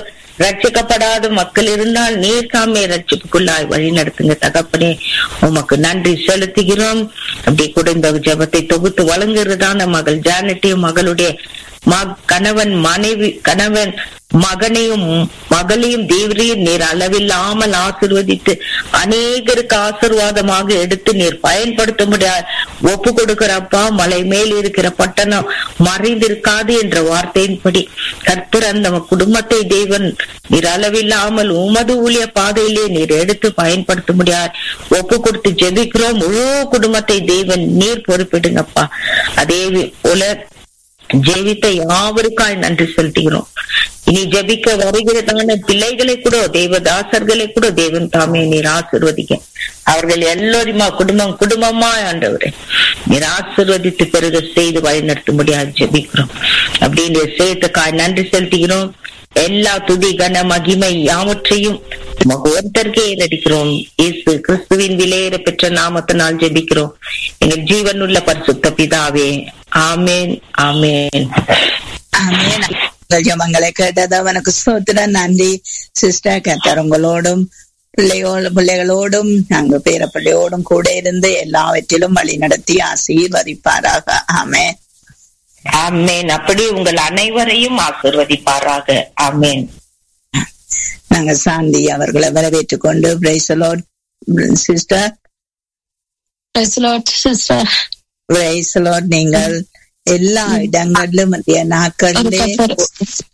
ரட்சிக்கப்படாத மக்கள் இருந்தால் நீர் தாமே ரட்சிப்புக்குள்ளாய் வழி நடத்துங்க தகப்பனே உமக்கு நன்றி செலுத்துகிறோம் அப்படி கூட இந்த ஜெபத்தை தொகுத்து வழங்குறதான மகள் ஜானட்டையும் மகளுடைய ம- கணவன் மனைவி கணவன் மகனையும் மகளையும் தேவரையும் நீர் அளவில்லாமல் ஆசிர்வதித்து அநேகருக்கு ஆசிர்வாதமாக எடுத்து நீர் பயன்படுத்த முடியாது ஒப்பு கொடுக்கிறப்பா மலை மேல் இருக்கிற பட்டணம் மறைந்திருக்காது என்ற வார்த்தையின்படி கர்த்தர் அந்த குடும்பத்தை தேவன் நீர் அளவில்லாமல் உமது ஊழிய பாதையிலே நீர் எடுத்து பயன்படுத்த முடியாது ஒப்பு கொடுத்து ஜெபிக்கிறோம் முழு குடும்பத்தை தேவன் நீர் பொறுப்பிடுங்கப்பா அதே போல ஜெபித்த யாவருக்காய் நன்றி செலுத்துகிறோம் இனி ஜெபிக்க வருகிறதான பிள்ளைகளை கூட தேவதாசர்களை கூட தேவன் தாமே நீர் ஆசிர்வதிக்க அவர்கள் எல்லோருமா குடும்பம் குடும்பமா ஆண்டவரே நீர் ஆசிர்வதித்து பிறகு செய்து வழிநடத்த முடியாது ஜெபிக்கிறோம் அப்படின்னு செய்யத்துக்காய் நன்றி செலுத்துகிறோம் எல்லா துதி கன மகிமை யாவற்றையும் உமக்கு ஒருத்தருக்கே ஏறடிக்கிறோம் இயேசு கிறிஸ்துவின் விலையேற பெற்ற நாமத்தினால் ஜெபிக்கிறோம் எங்கள் ஜீவனுள்ள பரிசுத்த பிதாவே ஆமேன் ஆமேன் ஆமென். உங்கள் ஜெபங்களை கேட்டது அவனுக்கு சோத்திரம் நன்றி சிஸ்டர் கத்தர் உங்களோடும் பிள்ளையோடு பிள்ளைகளோடும் நாங்க பேர பிள்ளையோடும் கூட இருந்து எல்லாவற்றிலும் வழி நடத்தி ஆசீர்வதிப்பாராக ஆமென் ஆமேன் அப்படி உங்கள் அனைவரையும் ஆசிர்வதிப்பாராக ஆமேன் நாங்க சாந்தி அவர்களை வரவேற்றுக் கொண்டு praise the lord sister Praise the Lord, sister. Praise the lord நீங்கள் எல்லா இடங்களிலும் இந்த ஒரு நாட்களிலே கத்தர்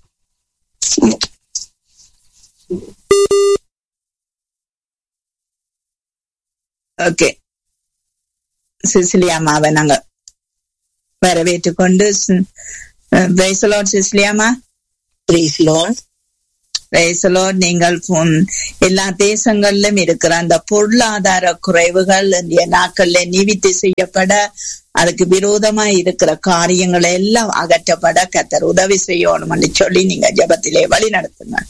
ஓகே சிசிலியாமாவை நாங்க வரவேற்றுக் கொண்டு பிரைசலோட் சிசிலியாமா பிரைசலோட் நீங்கள் உம், எல்லா தேசங்களிலும் இருக்கிற அந்த பொருளாதார குறைவுகள் இந்த நாட்கள்ல நிவித்தி செய்யப்பட அதுக்கு விரோதமா இருக்கிற காரியங்களை எல்லாம் அகற்றப்பட கத்தர் உதவி செய்யணும்னு சொல்லி நீங்க ஜெபத்திலே வழி நடத்துங்க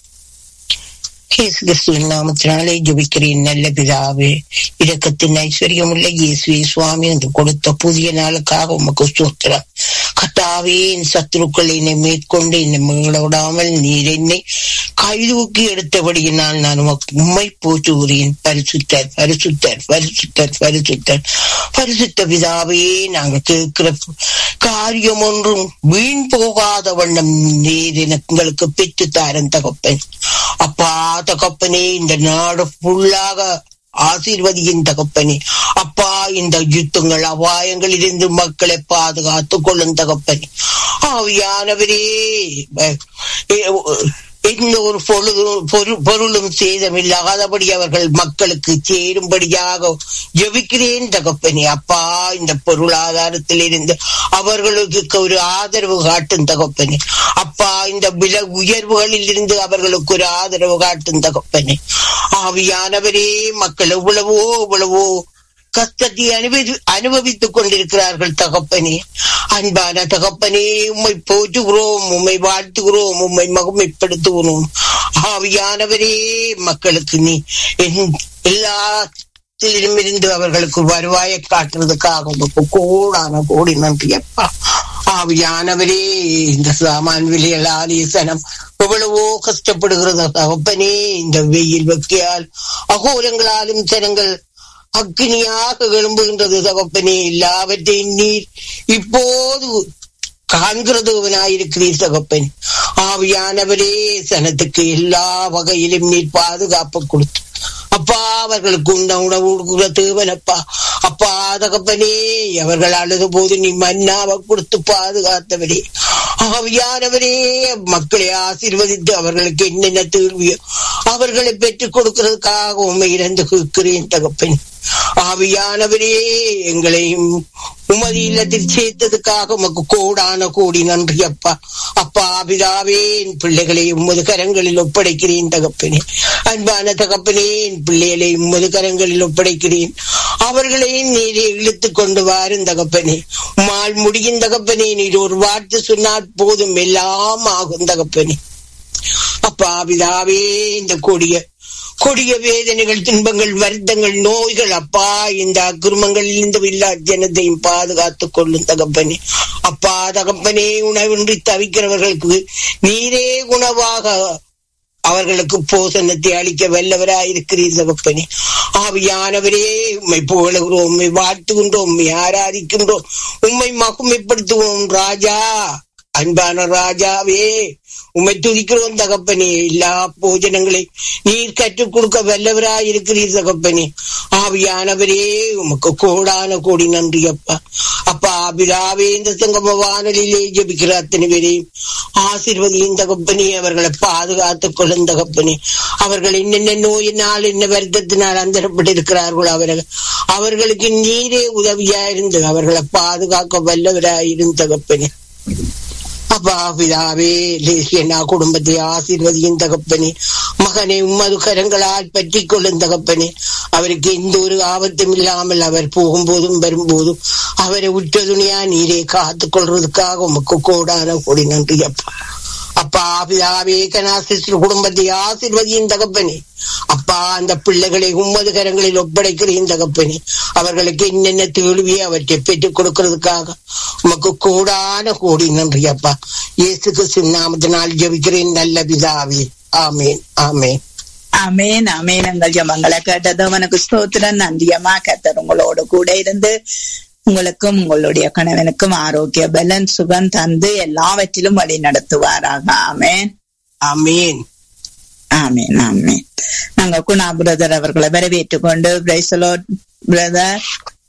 இயேசு கிறிஸ்துவின் நாமத்தினாலே ஜெபிக்கிறேன் நல்ல பிதாவே இரக்கத்தின் ஐஸ்வர்யமுள்ள இயேசுவே சுவாமி என்று கொடுத்த புதிய நாளுக்காக உமக்கு ஸ்தோத்திரம் கத்தாவே என் சத்துருக்கள் என்னை மேற்கொண்டு என்னை மகளோடாமல் நீர் என்னை கைதூக்கி எடுத்தபடியினால் நான் உமக்கு உம்மை போற்றுகிறேன் பரிசுத்தர் பரிசுத்தர் பரிசுத்தர் பரிசுத்தர் பரிசுத்த பிதாவே நாங்கள் கேட்கிற காரியம் ஒன்றும் வீண் போகாத வண்ணம் நீர் எனக்கு எங்களுக்கு பெற்று தாரன் தகப்பன் அப்பா தகப்பனே இந்த நாடு ஃபுல்லாக ஆசீர்வதியின் தகப்பனே அப்பா இந்த யுத்தங்கள் அபாயங்களிலிருந்து மக்களை பாதுகாத்துக் கொள்ளும் தகப்பனே ஆவியானவரே அஹ், எ- எந்த ஒரு பொழுதும் பொரு- பொருளும் சேதமில்லாதபடி அவர்கள் மக்களுக்கு சேரும்படியாக ஜெபிக்கிறேன் தகப்பனே அப்பா இந்த பொருளாதாரத்தில் இருந்து அவர்களுக்கு ஒரு ஆதரவு காட்டும் தகப்பனே அப்பா இந்த விலை உயர்வுகளில் இருந்து அவர்களுக்கு ஒரு ஆதரவு காட்டும் தகப்பனே ஆவியானவரே மக்கள் எவ்வளவோ எவ்வளவோ கஷ்டத்தை அனுபவி அனுபவித்துக் கொண்டிருக்கிறார்கள் தகப்பனே அன்பான தகப்பனே உம்மை போற்றுகிறோம் உம்மை வாழ்த்துகிறோம் உம்மை மகிமைப்படுத்துகிறோம் ஆவியானவரே மக்களுக்கு நீ என் எல்லாத்திலுமிருந்து அவர்களுக்கு வருவாயை காட்டுறதுக்காக உமக்கு கோடான கோடி நன்றி அப்பா ஆவியானவரே இந்த சாமான் விலையலால் சனம் எவ்வளவோ கஷ்டப்படுகிறது தகப்பனே இந்த வெயில் வெக்கையால் அகோரங்களாலும் ஜனங்கள் அக்னியாக எழும்புகின்றது தகப்பனே எல்லாவற்றையும் நீர் இப்போது காண்கிறதுவனாயிருக்கிறீர் தகப்பன் ஆவியானவரே சனத்துக்கு எல்லா வகையிலும் நீர் பாதுகாப்பு கொடுத்து அப்பா அவர்களுக்கு உண்ட உணவு கொடுக்கிற தேவனப்பா அப்பா தகப்பனே அவர்கள் அழுத போது நீ மன்னாவை கொடுத்து பாதுகாத்தவரே ஆவியானவரே மக்களை ஆசீர்வதித்து அவர்களுக்கு என்னென்ன தீர்வியோ அவர்களை பெற்றுக் கொடுக்கிறதுக்காக உண்மை இறந்து கேட்கிறேன் தகப்பன் ஆவியானவரே எங்களையும் உமது இல்லத்தில் சேர்த்ததுக்காக உமக்கு கோடான கோடி நன்றி அப்பா அப்பா பிதாவே என் பிள்ளைகளை உமது கரங்களில் ஒப்படைக்கிறேன் தகப்பனே அன்பான தகப்பனே என் பிள்ளைகளை உமது கரங்களில் ஒப்படைக்கிறேன் அவர்களையும் நீரே இழுத்துக் கொண்டு வாரும் தகப்பனே உமால் முடியும் தகப்பனே நீர் ஒரு வார்த்தை சொன்னால் போதும் எல்லாம் ஆகும் தகப்பனே அப்பா பிதாவே இந்த கொடிய கொடிய வேதனைகள் துன்பங்கள் வருத்தங்கள் நோய்கள் அப்பா இந்த அக்குருமங்களில் இந்த இல்லா ஜனத்தையும் பாதுகாத்துக் கொள்ளும் தகப்பனே அப்பா தகப்பனே உணவின்றி தவிக்கிறவர்களுக்கு நீரே உணவாக அவர்களுக்கு போசனத்தை அளிக்க வல்லவராயிருக்கிறீர் தகப்பனே ஆவியானவரே உம்மை புகழுகிறோம் உம்மை வாழ்த்துகின்றோம் உம்மை ஆராதிக்கின்றோம் உம்மை மகுமைப்படுத்துவோம் ராஜா அன்பான ராஜாவே உம்மை துதிக்கிறோம் தகப்பனே எல்லா போஜனங்களை நீர் கற்றுக் கொடுக்க வல்லவராய் இருக்கிறீர் தகப்பனே ஆவியானவரே உமக்கு கோடான கோடி நன்றி அப்பா அப்பா பிதாவே இந்த சங்கம வானொலியிலே ஜபிக்கிற அத்தனை பேரையும் ஆசீர்வதியும் தகப்பனே அவர்களை பாதுகாத்துக் கொள்ளும் தகப்பனே அவர்கள் என்னென்ன நோயினால் என்ன வருத்தத்தினால் அந்தரப்பட்டிருக்கிறார்களோ அவர்கள் அவர்களுக்கு நீரே உதவியா இருந்து அவர்களை பாதுகாக்க வல்லவராயிரும் தகப்பனே அப்பா பிதாவே லேசியனா குடும்பத்தை ஆசீர்வதியும் தகப்பனே மகனை உம்மது கரங்களால் பற்றி கொள்ளும் தகப்பனே அவருக்கு எந்த ஒரு ஆபத்தும் இல்லாமல் அவர் போகும்போதும் வரும்போதும் அவரை உற்ற துணியா நீரே காத்துக் கொள்றதுக்காக உமக்கு கோடான கொடி நன்றி அப்பா அப்பா பிதாவே கனாசிஸ்டர் குடும்பத்தை ஆசீர்வதியும் தகப்பனே அப்பா அந்த பிள்ளைகளை உம்மது கரங்களில் ஒப்படைக்கிறேன் தகப்பனே அவர்களுக்கு என்னென்ன தேழ்வியை அவற்றை பெற்றுக் கொடுக்கிறதுக்காக உமக்கு கூடான கோடி நன்றி அப்பா இயேசு கிறிஸ்து நாமத்தினால் ஜெபிக்கிறேன் நல்ல பிதாவே ஆமேன் ஆமேன் அமேன் அமேன் எங்கள் ஜபங்களை கேட்டது அவனுக்கு ஸ்தோத்திரம் நந்தியமா கத்தர் உங்களோடு கூட இருந்து உங்களுக்கும் உங்களுடைய கணவனுக்கும் ஆரோக்கிய பலன் சுகம் தந்து எல்லாவற்றிலும் வழி நடத்துவாராக ஆமேன் ஆமேன் ஆமேன் ஆமேன் நாங்க குணா பிரதர் அவர்களை வரவேற்றுக் கொண்டு பிரதர்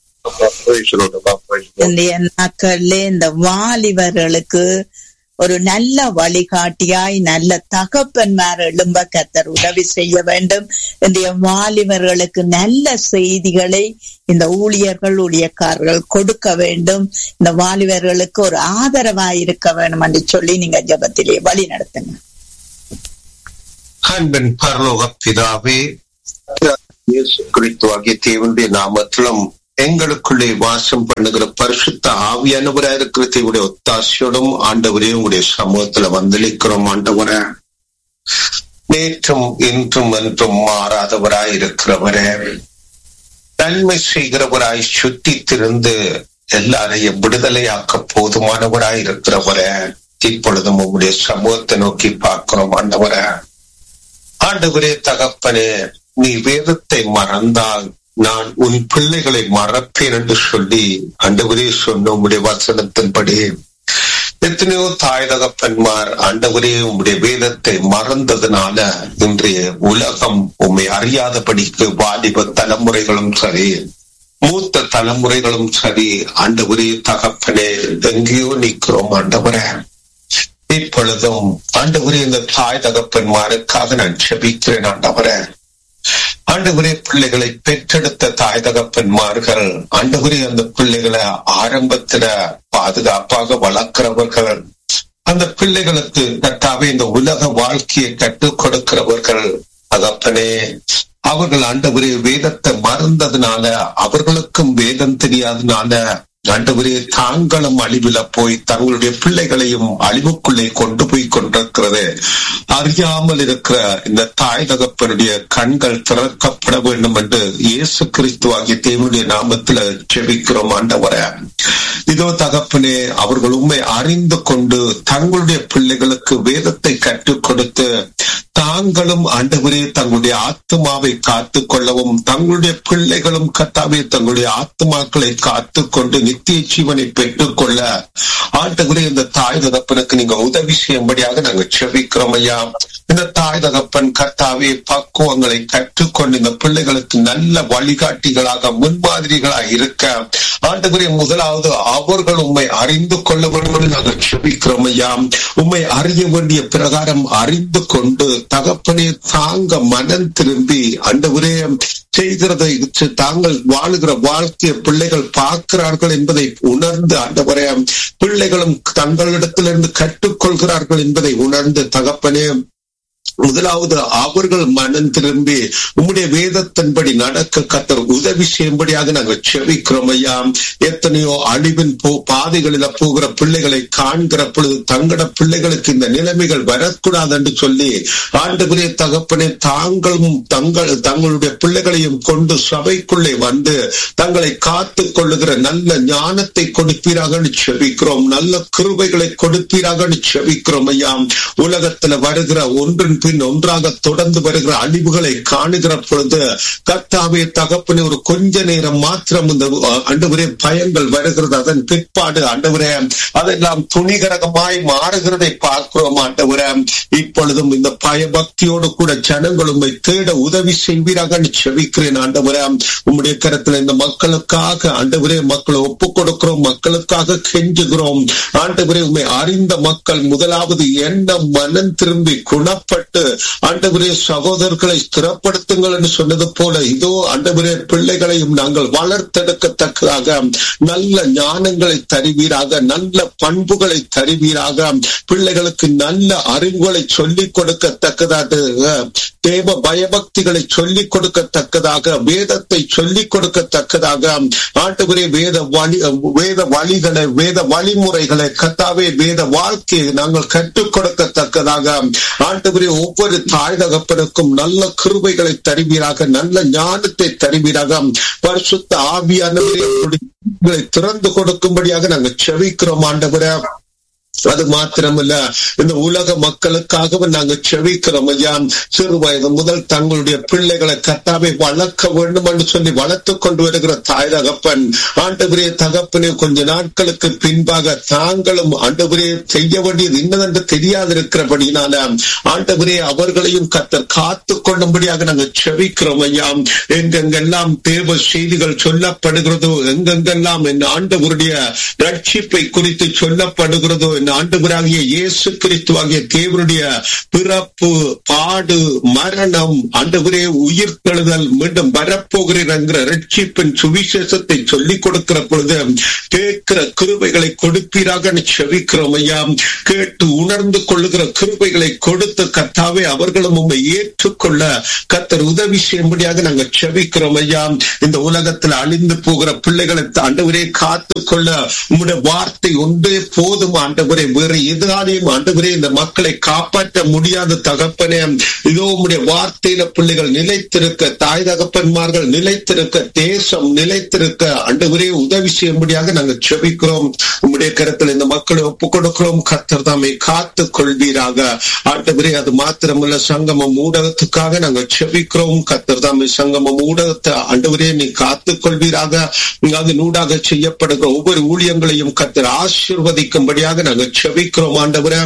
இந்த நாட்கள்ல இந்த வாலிபர்களுக்கு ஒரு நல்ல வழிகாட்டியாய் நல்ல தகப்பன்மார் எழும்ப கத்தர் உதவி செய்ய வேண்டும் இந்த வாலிபர்களுக்கு நல்ல செய்திகளை இந்த ஊழியர்கள் ஊழியக்காரர்கள் கொடுக்க வேண்டும் இந்த வாலிபர்களுக்கு ஒரு ஆதரவாய் இருக்க வேண்டும் என்று சொல்லி நீங்க ஜபத்திலே வழி நடத்துங்க அன்பின் பரலோக பிதாவே இயேசு கிறிஸ்துவாகிய தேவனுடைய நாமத்திலும் எங்களுக்குள்ளே வாசம் பண்ணுகிற பரிசுத்த ஆவியானவராக இருக்கிற தேவடைய ஒத்தாசையோடும் ஆண்டவரே உங்களுடைய சமூகத்துல வந்தளிக்கிறோம் ஆண்டவர நேற்றும் இன்றும் என்றும் மாறாதவராய் இருக்கிறவரே நன்மை செய்கிறவராய் சுத்தி திருந்து எல்லாரையும் விடுதலையாக்க போதுமானவராய் இருக்கிறவரே இப்பொழுதும் உங்களுடைய சமூகத்தை நோக்கி பார்க்கிறோம் ஆண்டவர ஆண்டவரே தகப்பனே நீ வேதத்தை மறந்தால் நான் உன் பிள்ளைகளை மறப்பேன் என்று சொல்லி ஆண்டவரே சொன்ன உம்முடைய வசனத்தின்படி எத்தனையோ தாய் தகப்பன்மார் ஆண்டவரே உம்முடைய வேதத்தை மறந்ததுனால இன்றைய உலகம் உண்மை அறியாதபடிக்கு வாலிப தலைமுறைகளும் சரி மூத்த தலைமுறைகளும் சரி ஆண்டவரே தகப்பனே எங்கேயோ நிற்கிறோம் ஆண்டவரே இப்பொழுதும் ஆண்டவரே இந்த தாய் தகப்பன்மாருக்காக நான் செபிக்கிறேன் ஆண்டவரே ஆண்டவரே பிள்ளைகளை பெற்றெடுத்த தாய் தகப்பன்மார்கள் ஆண்டவரே அந்த பிள்ளைகளை ஆரம்பத்துல பாதுகாப்பாக வளர்க்கிறவர்கள் அந்த பிள்ளைகளுக்கு கட்டாவே இந்த உலக வாழ்க்கையை கற்றுக் கொடுக்கிறவர்கள் தகப்பனே அவர்கள் ஆண்டவரே வேதத்தை மறந்ததுனால அவர்களுக்கும் வேதம் தெரியாதனால ஆண்டவரே தாங்களும் அழிவுல போய் தங்களுடைய பிள்ளைகளையும் அழிவுக்குள்ளே கொண்டு போய் கொண்டிருக்கிறது அறியாமல் இருக்கிற இந்த தாய் தகப்பனுடைய கண்கள் திறக்கப்பட வேண்டும் என்று இயேசு கிறிஸ்து ஆகிய தேவனுடைய நாமத்துல செபிக்கிறோம் ஆண்டவர இதோ தகப்பனே அவர்கள் உண்மை அறிந்து கொண்டு தங்களுடைய பிள்ளைகளுக்கு வேதத்தை கற்றுக் கொடுத்து தாங்களும் ஆண்டவரே தங்களுடைய ஆத்மாவை காத்து கொள்ளவும் தங்களுடைய பிள்ளைகளும் கத்தாவே தங்களுடைய ஆத்மாக்களை காத்து கொண்டு நித்திய ஜீவனை பெற்றுக் கொள்ள ஆண்டவரே இந்த தாய் தகப்பனுக்கு நீங்க உதவி செய்யும்படியாக நாங்க செபிக்கிறோம் ஐயா இந்த தாய் தகப்பன் கர்த்தாவே பக்குவங்களை கற்றுக்கொண்டு இந்த பிள்ளைகளுக்கு நல்ல வழிகாட்டிகளாக முன்மாதிரிகளாக இருக்க ஆண்டவரே முதலாவது அவர்கள் உண்மை அறிந்து கொள்ள வேண்டும் நாங்கள் செபிக்கிறோம் ஐயா உண்மை அறிய வேண்டிய பிரகாரம் அறிந்து கொண்டு தகப்பனே தாங்க மனம் திரும்பி ஆண்டவரே செய்கிறதை தாங்கள் வாழுகிற வாழ்க்கையை பிள்ளைகள் பார்க்கிறார்கள் என்பதை உணர்ந்து ஆண்டவரே பிள்ளைகளும் தங்களிடத்திலிருந்து கற்றுக்கொள்கிறார்கள் என்பதை உணர்ந்து தகப்பனே முதலாவது அவர்கள் மனம் திரும்பி உம்முடைய வேதத்தின்படி நடக்க கத்தர் உதவி செய்யும்படியாக நாங்கள் செவிக்கிறோம் ஐயா எத்தனையோ அழிவின் போ பாதைகளில போகிற பிள்ளைகளை காண்கிற பொழுது தங்கட பிள்ளைகளுக்கு இந்த நிலைமைகள் வரக்கூடாது என்று சொல்லி ஆண்டுகுரிய தகப்பனே தாங்களும் தங்கள் தங்களுடைய பிள்ளைகளையும் கொண்டு சபைக்குள்ளே வந்து தங்களை காத்து கொள்ளுகிற நல்ல ஞானத்தை கொடுப்பீராக செபிக்கிறோம் நல்ல கிருபைகளை கொடுப்பீராக செபிக்கிறோம் ஐயா உலகத்துல வருகிற ஒன்றின் பின் ஒன்றாக தொடர்ந்து வருகிற அழிவுகளை காணுகிற பொழுது கர்த்தாவே தகப்பனே ஒரு கொஞ்ச நேரம் மாத்திரம் இந்த அண்டவரே பயங்கள் வருகிறது அதன் பிற்பாடு ஆண்டவரே அதெல்லாம் துணிகரகமாய் மாறுகிறதை பார்க்கிறோம் ஆண்டவரே இப்பொழுதும் இந்த பயபக்தியோடு கூட ஜனங்கள் உண்மை தேட உதவி செய்வீராக செவிக்கிறேன் ஆண்டவரே உம்முடைய கரத்துல இந்த மக்களுக்காக ஆண்டவரே மக்களை ஒப்பு கொடுக்கிறோம் மக்களுக்காக கெஞ்சுகிறோம் ஆண்டவரே உண்மை அறிந்த மக்கள் முதலாவது என்ன மனம் திரும்பி குணப்பட்டு ஆண்டவரே சகோதரர்களை ஸ்திரப்படுத்துங்கள் என்று சொன்னது போல இதோ ஆண்டவரே பிள்ளைகளையும் நாங்கள் வளர்த்தெடுக்கத்தக்கதாக நல்ல ஞானங்களை தருவீராக நல்ல பண்புகளை தருவீராக பிள்ளைகளுக்கு நல்ல அறிவுகளை சொல்லிக் கொடுக்கத்தக்கதாக தேவ பயபக்திகளை சொல்லிக் கொடுக்கத்தக்கதாக வேதத்தை சொல்லிக் கொடுக்கத்தக்கதாக ஆண்டவரே வேத வழி வேத வழிகளை வேத வழிமுறைகளை கத்தாவே வேத வாழ்க்கையை நாங்கள் கற்றுக் கொடுக்கத்தக்கதாக ஆண்டவரே ஒவ்வொரு தாய் தகப்பனுக்கும் நல்ல கிருபைகளை தருவீராக நல்ல ஞானத்தை தருவீராக பரிசுத்த ஆவியானவரை திறந்து கொடுக்கும்படியாக நாங்கள் செவிக்கிறோம் ஆண்டவரே அது மாத்திரமல்ல இந்த உலக மக்களுக்காகவும் நாங்க செவிக்கிறோம் ஐயா சிறு வயது முதல் தங்களுடைய பிள்ளைகளை கத்தாவை வளர்க்க வேண்டும் என்று சொல்லி வளர்த்து கொண்டு வருகிற தாய் தகப்பன் ஆண்டவரே தகப்பனே கொஞ்ச நாட்களுக்கு பின்பாக தாங்களும் ஆண்டவரே செய்ய வேண்டியது இன்னதென்று தெரியாதிருக்கிறபடினால ஆண்டவரே அவர்களையும் கத்தர் காத்து கொள்ளும்படியாக நாங்கள் செவிக்கிறோம் ஐயா எங்கெங்கெல்லாம் தேவ செய்திகள் சொல்லப்படுகிறதோ எங்கெங்கெல்லாம் என் ஆண்டவருடைய ரட்சிப்பை குறித்து சொல்லப்படுகிறதோ என் ஆண்டவராகிய இயேசு கிறிஸ்துவாகிய தேவனுடைய பிறப்பு பாடு மரணம் ஆண்டவரே உயிர் தெழுதல் மீண்டும் வரப்போகிறேன் என்கிற ரட்சிப்பின் சுவிசேஷத்தை சொல்லிக் கொடுக்கிற பொழுது கேட்கிற கிருபைகளை கொடுப்பீராக செவிக்கிறோம் ஐயா கேட்டு உணர்ந்து கொள்ளுகிற கிருபைகளை கொடுத்து கத்தாவே அவர்களும் உண்மை ஏற்றுக்கொள்ள கத்தர் உதவி செய்யும்படியாக நாங்கள் செவிக்கிறோம் ஐயா இந்த உலகத்தில் அழிந்து போகிற பிள்ளைகளை ஆண்டவரே காத்து கொள்ள உங்களுடைய வார்த்தை ஒன்றே போதும் ஆண்டவரே வேற எதிராலையும் ஆண்டவரே இந்த மக்களை காப்பாற்ற முடியாத தகப்பனே இதோ உங்களுடைய வார்த்தையில பிள்ளைகள் நிலைத்திருக்க தாய் தகப்பன்மார்கள் நிலைத்திருக்க தேசம் நிலைத்திருக்க ஆண்டவரே உதவி செய்யும்படியாக நாங்கள் செபிக்கிறோம் உங்களுடைய கருத்தில் இந்த மக்களை ஒப்புக் கொடுக்கிறோம் கத்தர் தாமே காத்து கொள்வீராக ஆண்டவரே அது மாத்திரமல்ல சங்கமம் ஊடகத்துக்காக நாங்கள் செபிக்கிறோம் கத்தர் தாமே சங்கமம் ஊடகத்தை ஆண்டவரே நீ காத்து கொள்வீராக அது நூடாக செய்யப்படுகிற ஒவ்வொரு ஊழியங்களையும் கத்தர் ஆசிர்வதிக்கும்படியாக நாங்கள் செபிக்கிறோம் ஆண்டவரே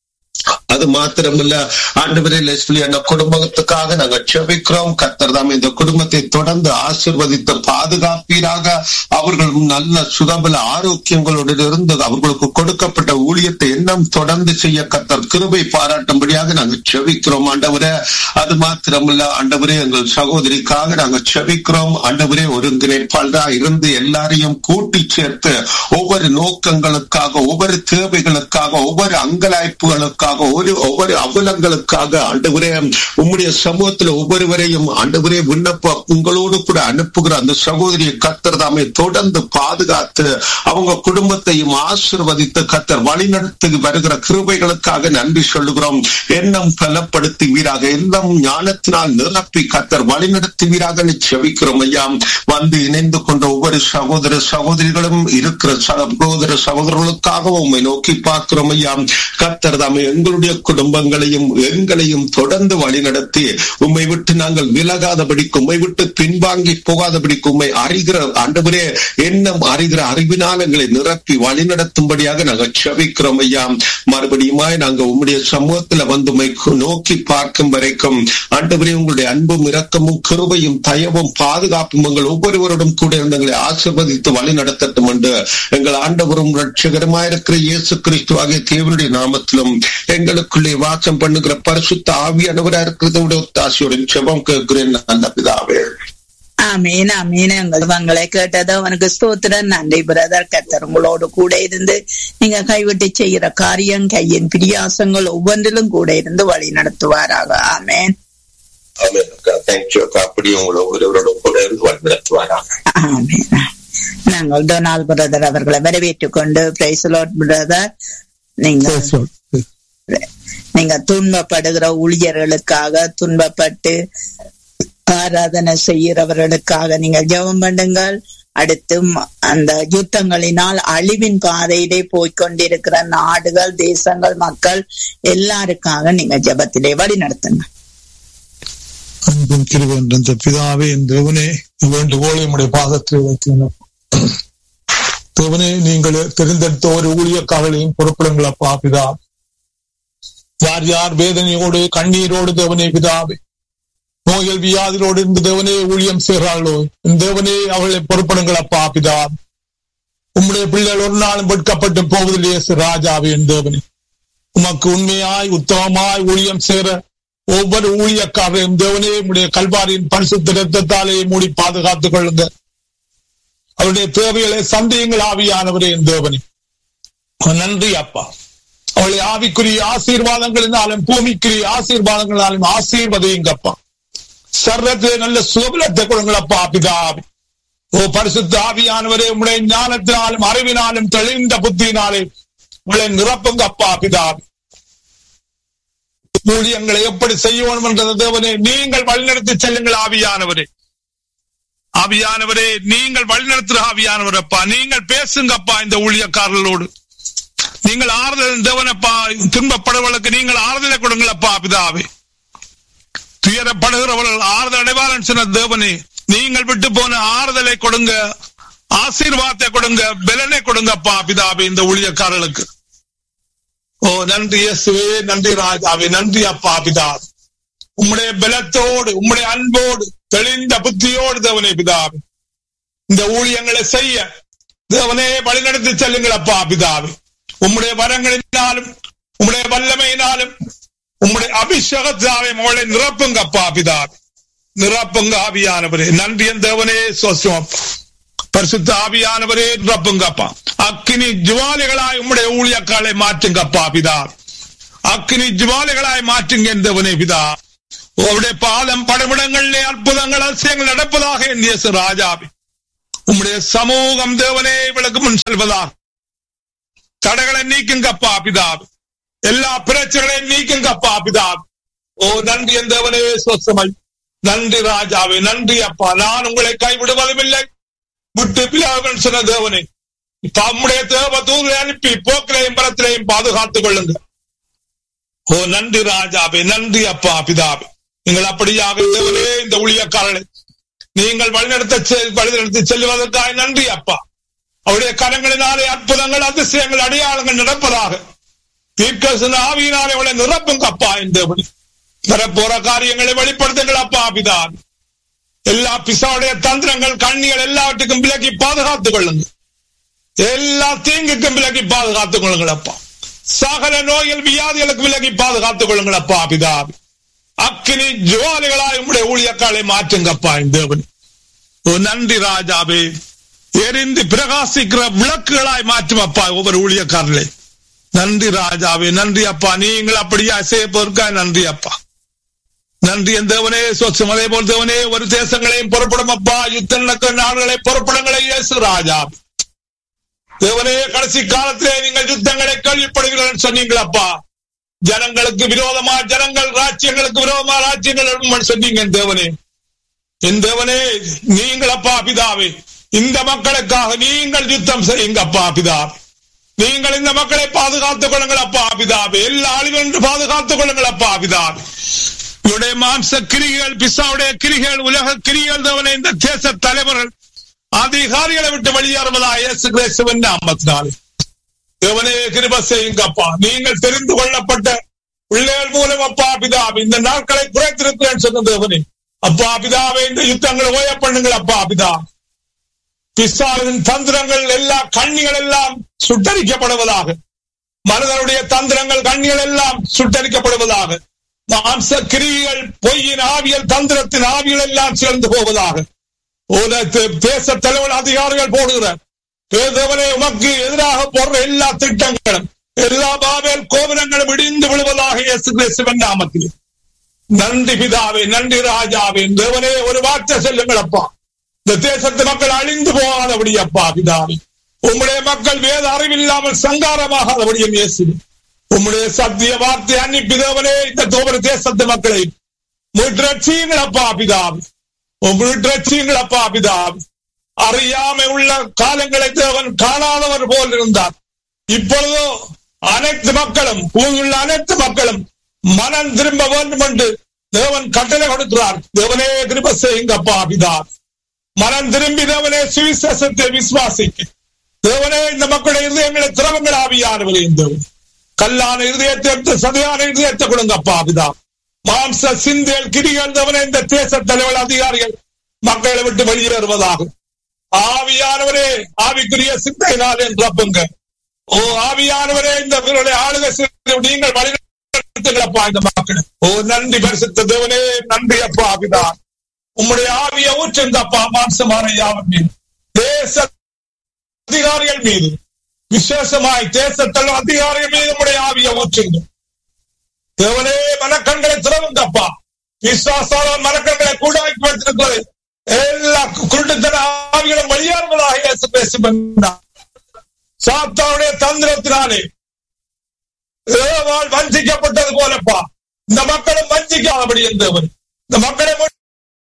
அது மாத்திரமல்ல ஆண்டவரே லெஸ்லி அந்த குடும்பத்துக்காக நாங்கள் செபிக்கிறோம் கத்தர் தாம் இந்த குடும்பத்தை தொடர்ந்து ஆசிர்வதித்து பாதுகாப்பீராக அவர்கள் நல்ல சுதபல ஆரோக்கியங்களோடு இருந்து அவர்களுக்கு கொடுக்கப்பட்ட ஊழியத்தை எண்ணம் தொடர்ந்து செய்ய கத்தர் கிருபை பாராட்டும்படியாக நாங்கள் செபிக்கிறோம் ஆண்டவரே அது மாத்திரமல்ல ஆண்டவரே எங்கள் சகோதரிக்காக நாங்கள் செபிக்கிறோம் ஆண்டவரே ஒருங்கிணைப்பாளரா இருந்து எல்லாரையும் கூட்டி சேர்த்து ஒவ்வொரு நோக்கங்களுக்காக ஒவ்வொரு தேவைகளுக்காக ஒவ்வொரு அங்கலாய்ப்புகளுக்காக ஒரு ஒவ்வொரு அவலங்களுக்காக ஆண்டவரே உம்முடைய சமூகத்தில் ஒவ்வொருவரையும் ஆண்டவரே விண்ணப்ப உங்களோடு கூட அனுப்புகிற அந்த சகோதரியை கத்தர் தாமே தொடர்ந்து பாதுகாத்து அவங்க குடும்பத்தையும் ஆசிர்வதித்து கத்தர் வழிநடத்தி வருகிற கிருபைகளுக்காக நன்றி சொல்லுகிறோம் எண்ணம் பலப்படுத்துவீராக எண்ணம் ஞானத்தினால் நிரப்பி கத்தர் வழிநடத்துவீராக செவிக்கிறோம் ஐயா வந்து இணைந்து கொண்ட ஒவ்வொரு சகோதர சகோதரிகளும் இருக்கிற சகோதர சகோதரர்களுக்காக உண்மை நோக்கி பார்க்கிறோம் ஐயா கத்தர் தாமே எங்களுடைய குடும்பங்களையும் எங்களையும் தொடர்ந்து வழிநடத்தி உம்மை விட்டு நாங்கள் விலகாதபடிக்கு உம்மை விட்டு பின்வாங்கி போகாதபடிக்கு உண்மை அறிகிற ஆண்டவரே எண்ணம் அறிகிற அறிவினால் எங்களை நிரப்பி வழிநடத்தும்படியாக நாங்கள் செவிக்கிறோம் ஐயா மறுபடியுமாய் நாங்க உம்முடைய சமூகத்துல வந்து உம்மை நோக்கி பார்க்கும் வரைக்கும் ஆண்டவரே உங்களுடைய அன்பும் இரக்கமும் கிருபையும் தயவும் பாதுகாப்பும் எங்கள் ஒவ்வொருவரோடும் கூட இருந்தங்களை ஆசிர்வதித்து வழி நடத்தட்டும் என்று எங்கள் ஆண்டவரும் ரட்சகரமாயிருக்கிற இயேசு கிறிஸ்துவாகிய தேவனுடைய நாமத்திலும் எங்களுக்குள்ளே வாசம் பண்ணுகிற பரிசுத்த ஆவியானவரா இருக்கிறதோட ஒத்தாசியோட செபம் கேட்கிறேன் நல்ல பிதாவே ஆமீன் ஆமீன் எங்கள் உங்களை கேட்டது அவனுக்கு ஸ்தோத்திரம் நன்றி பிரதர் கத்தர் உங்களோடு கூட இருந்து நீங்க கைவிட்டு செய்யற காரியம் கையின் பிரியாசங்கள் ஒவ்வொன்றிலும் கூட இருந்து வழி நடத்துவாராக ஆமேன் தேங்க்யூ அப்படி உங்களை ஒவ்வொருவரோட கூட இருந்து வழிநடத்துவாராக ஆமேன் நாங்கள் டொனால்ட் பிரதர் அவர்களை வரவேற்றுக் கொண்டு பிரைசலோட் பிரதர் நீங்க நீங்க துன்பப்படுகிற ஊழியர்களுக்காக துன்பப்பட்டு ஆராதனை செய்கிறவர்களுக்காக நீங்கள் ஜெபம் பண்ணுங்கள் அடுத்து ம- அந்த யுத்தங்களினால் அழிவின் பாதையிலே போய்க்கொண்டிருக்கிற நாடுகள் தேசங்கள் மக்கள் எல்லாருக்காக நீங்க ஜெபத்திலே வழி நடத்துங்க அன்பும் கிருபன் என்ற பிதாவே என் தேவனே வேண்டுகோளை உடைய பாதத்தில் வைக்கிறேன் தேவனே நீங்கள் தெரிந்தெடுத்த ஒரு ஊழியக்காரர்களையும் பொறுப்பிடுங்கள் அப்பா பிதா யார் யார் வேதனையோடு கண்ணீரோடு தேவனே பிதாவே நோய்கள் வியாதியோடு இருந்து தேவனே ஊழியம் செய்கிறார்களோ என் தேவனே அவர்களை பொறுப்பிடுங்கள் அப்பா பிதா உம்முடைய பிள்ளைகள் ஒரு நாளும் வெட்கப்பட்டு போவதில்லையே சு ராஜாவே என் தேவனே உமக்கு உண்மையாய் உத்தமமாய் ஊழியம் செய்கிற ஒவ்வொரு ஊழியக்காரரையும் தேவனே உடைய கல்வாரியின் பரிசுத்த ரத்தத்தாலே மூடி பாதுகாத்துக் கொள்ளுங்க அவருடைய தேவைகளை சந்தேகங்கள் ஆவியானவரே என் தேவனே நன்றி அப்பா அவளை ஆவிக்குரிய ஆசீர்வாதங்களினாலும் பூமிக்குரிய ஆசீர்வாதங்களினாலும் ஆசீர்வதையுங்கப்பா சர்வத்திலே நல்ல சுகபலத்தை கொடுங்களப்பா பிதாவி ஓ பரிசுத்த ஆவியானவரே உடைய ஞானத்தினாலும் அறிவினாலும் தெளிந்த புத்தியினாலே உங்களை நிரப்புங்க அப்பா பிதாவி ஊழியங்களை எப்படி செய்ய வேண்டும் என்ற தேவனே நீங்கள் வழிநடத்தி செல்லுங்கள் ஆவியானவரே ஆவியானவரே நீங்கள் வழிநடத்துற ஆவியானவர் அப்பா நீங்கள் பேசுங்கப்பா இந்த ஊழியக்காரர்களோடு நீங்கள் ஆறுதல் தேவனப்பா துன்பப்படுவர்களுக்கு நீங்கள் ஆறுதலை கொடுங்களப்பா பிதாவே துயரப்படுகிறவர்கள் ஆறுதல் அடைவாரன் சொன்ன தேவனே நீங்கள் விட்டு போன ஆறுதலை கொடுங்க ஆசீர்வாதத்தை கொடுங்க பலனை கொடுங்கப்பா பிதாவே இந்த ஊழியக்காரர்களுக்கு ஓ நன்றி இயேசுவே நன்றி ராஜாவே நன்றி அப்பா பிதா உம்முடைய பலத்தோடு உம்முடைய அன்போடு தெளிந்த புத்தியோடு தேவனே பிதாவே இந்த ஊழியங்களை செய்ய தேவனே வழிநடத்தி செல்லுங்கள் அப்பா பிதாவே உம்முடைய வரங்களினாலும் உம்முடைய வல்லமையினாலும் உம்முடைய அபிஷேகத்தாவே மகளை நிரப்புங்க அப்பா பிதாவே நிரப்புங்க ஆவியானவரே நன்றி என் தேவனே சோசம் அப்பா பரிசுத்த ஆவியானவரே நிரப்புங்கப்பா அக்கினி ஜுவாலிகளாய் உம்முடைய ஊழியக்காலை மாற்றுங்கப்பா பிதா அக்கினி ஜுவாலிகளாய் மாற்றுங்க என்றவனே பிதா உங்களுடைய பாதம் படமிடங்களிலே அற்புதங்கள் அதிசயங்கள் நடப்பதாக என் இயேசு ராஜாவே உம்முடைய சமூகம் தேவனே விளக்கு முன் செல்வதாக தடைகளை நீக்குங்கப்பா பிதாவே எல்லா பிரச்சனைகளையும் நீக்குங்கப்பா பிதாவே ஓ நன்றி என் தேவனே சொசமை நன்றி ராஜாவே நன்றி அப்பா நான் உங்களை கைவிடுவதும் இல்லை விட்டு பிலாவன் சொன்ன தேவனே தம்முடைய தேவ தூதை அனுப்பி போக்கிலையும் பலத்திலையும் பாதுகாத்துக் கொள்ளுங்க ஓ நன்றி ராஜாவே நன்றி அப்பா பிதாவே நீங்கள் அப்படியாக தேவனே இந்த ஊழியக்காரனை நீங்கள் வழிநடத்த செ- வழிநடத்தி செல்வதற்காக நன்றி அப்பா அவருடைய கரங்களினாலே அற்புதங்கள் அதிசயங்கள் அடையாளங்கள் நடப்பதாக தீர்க்க ஆவியினாலே அவளை நிரப்புங்க அப்பா இந்த தேவனே வரப்போற காரியங்களை வெளிப்படுத்துங்கள் அப்பா பிதாவே எல்லா பிசாவுடைய தந்திரங்கள் கண்ணிகள் எல்லாவற்றுக்கும் விலக்கி பாதுகாத்துக் கொள்ளுங்க எல்லா தீங்குக்கும் விலக்கி பாதுகாத்துக் கொள்ளுங்கள் அப்பா சகல நோய்கள் வியாதிகளுக்கு விலக்கி பாதுகாத்துக் கொள்ளுங்கள் அப்பா பிதாவி அக்கினி ஜுவாலிகளாய் உம்முடைய ஊழியக்காலை மாற்றுங்கப்பா இந்த தேவன் ஓ நன்றி ராஜாவே எரிந்து பிரகாசிக்கிற விளக்குகளாய் மாற்றும் அப்பா ஒவ்வொரு ஊழியக்காரர்களே நன்றி ராஜாவே நன்றி அப்பா நீங்கள் அப்படியா செய்ய போருக்கா நன்றி அப்பா நன்றி என் தேவனே சொச்சம் அதே போல் தேவனே ஒரு தேசங்களையும் புறப்படும் அப்பா யுத்த நடக்கிற நாடுகளை புறப்படுங்களை இயேசு ராஜா தேவனே கடைசி காலத்திலே நீங்கள் யுத்தங்களை கேள்விப்படுகிறீர்கள் சொன்னீங்களப்பா ஜனங்களுக்கு விரோதமா ஜனங்கள் ராஜ்யங்களுக்கு விரோதமா ராஜ்யங்கள் சொன்னீங்க என் தேவனே என் தேவனே நீங்கள் அப்பா பிதாவே இந்த மக்களுக்காக நீங்கள் யுத்தம் செய்யுங்க அப்பா பிதாவே நீங்கள் இந்த மக்களை பாதுகாத்துக் கொள்ளுங்கள் அப்பா பிதாவே எல்லா அழிவென்று பாதுகாத்துக் கொள்ளுங்கள் அப்பா பிதாவே இவருடைய மாம்ச கிரிகள் பிசாவுடைய கிரிகள் உலக கிரிகள் தவனை இந்த தேச தலைவர்கள் அதிகாரிகளை விட்டு வெளியேறுவதா இயேசு கிறிஸ்துவின் நாமத்தினாலே தேவனே கிருப செய்யுங்கப்பா நீங்கள் தெரிந்து கொள்ளப்பட்ட பிள்ளைகள் மூலம் அப்பா பிதாவே இந்த நாட்களை குறைத்திருக்கிறேன் சொன்ன தேவனே அப்பா பிதாவே இந்த யுத்தங்களை ஓய பண்ணுங்கள் அப்பா பிதா பிசாவின் தந்திரங்கள் எல்லா கண்ணிகள் எல்லாம் சுட்டரிக்கப்படுவதாக மனிதனுடைய தந்திரங்கள் கண்ணிகள் எல்லாம் சுட்டரிக்கப்படுவதாக மாம்ச கிரிகள் பொய்யின் ஆவியல் தந்திரத்தின் ஆவியல் எல்லாம் சேர்ந்து போவதாக தேச தலைவர் அதிகாரிகள் போடுகிற பேதவனே உமக்கு எதிராக போடுற எல்லா திட்டங்களும் எல்லா பாவேல் கோபுரங்களும் இடிந்து விழுவதாக இயேசு கிறிஸ்துவின் நாமத்தில் நன்றி பிதாவே நன்றி ராஜாவே தேவனே ஒரு வார்த்தை செல்லுங்கள் அப்பா இந்த தேசத்து மக்கள் அழிந்து போகாதபடி அப்பா பிதாவே உம்முடைய மக்கள் வேத அறிவில்லாமல் சங்காரமாகாதபடியும் இயேசுவே உம்முடைய சத்திய வார்த்தை அன்னிப்பி தேவனே இந்த தோபர தேசத்து மக்களை மீட்டரட்சியுங்கள் அப்பா பிதாவே மீட்டரட்சியுங்கள் அப்பா பிதாவே அறியாமை உள்ள காலங்களை தேவன் காணாதவர் போல் இருந்தார் இப்பொழுதோ அனைத்து மக்களும் பூமியுள்ள அனைத்து மக்களும் மனம் திரும்ப வேண்டும் என்று தேவன் கட்டளை கொடுக்கிறார் தேவனே திரும்ப செய்யுங்கப்பா பிதா மனம் திரும்பி தேவனே சுவிசேஷத்தை விசுவாசிக்க தேவனே இந்த மக்களுடைய இருதயங்களை திரவங்கள் ஆவியானவரே தேவன் கல்லான இருதயத்தை எடுத்து சதையான இருதயத்தை கொடுங்கப்பா பிதா மாம்ச சிந்தேல் கிரிகள் தேவனே இந்த தேச தலைவர் அதிகாரிகள் மக்களை விட்டு வெளியேறுவதாகும் ஆவியானவரே ஆவிக்குரிய சிந்தையினால் என்றப்பங்க ஓ ஆவியானவரே இந்த இவருடைய ஆளுகை செய்து நீங்கள் வழிநடத்துங்களப்பா இந்த மக்கள் ஓ நன்றி பரிசுத்த தேவனே நன்றி அப்பா ஆவிதா உம்முடைய ஆவிய ஊற்றுந்தப்பா மாம்சமான யாவர் மீது தேச அதிகாரிகள் மீது விசேஷமாய் தேசத்தில் அதிகாரிகள் மீது உம்முடைய ஆவிய ஊற்றுங்க தேவனே மனக்கண்களை திறவுங்கப்பா விசுவாசால் மனக்கண்களை கூடாக்கி வைத்திருக்கிறது எல்லா குருட்டுத்தன ஆவிகளும் வெளியேறுவதாக இயேசு பேசும் சாத்தாவுடைய தந்திரத்தினாலே ஏவாள் வஞ்சிக்கப்பட்டது போலப்பா இந்த மக்களும் வஞ்சிக்காதபடி என்றவர் இந்த மக்களை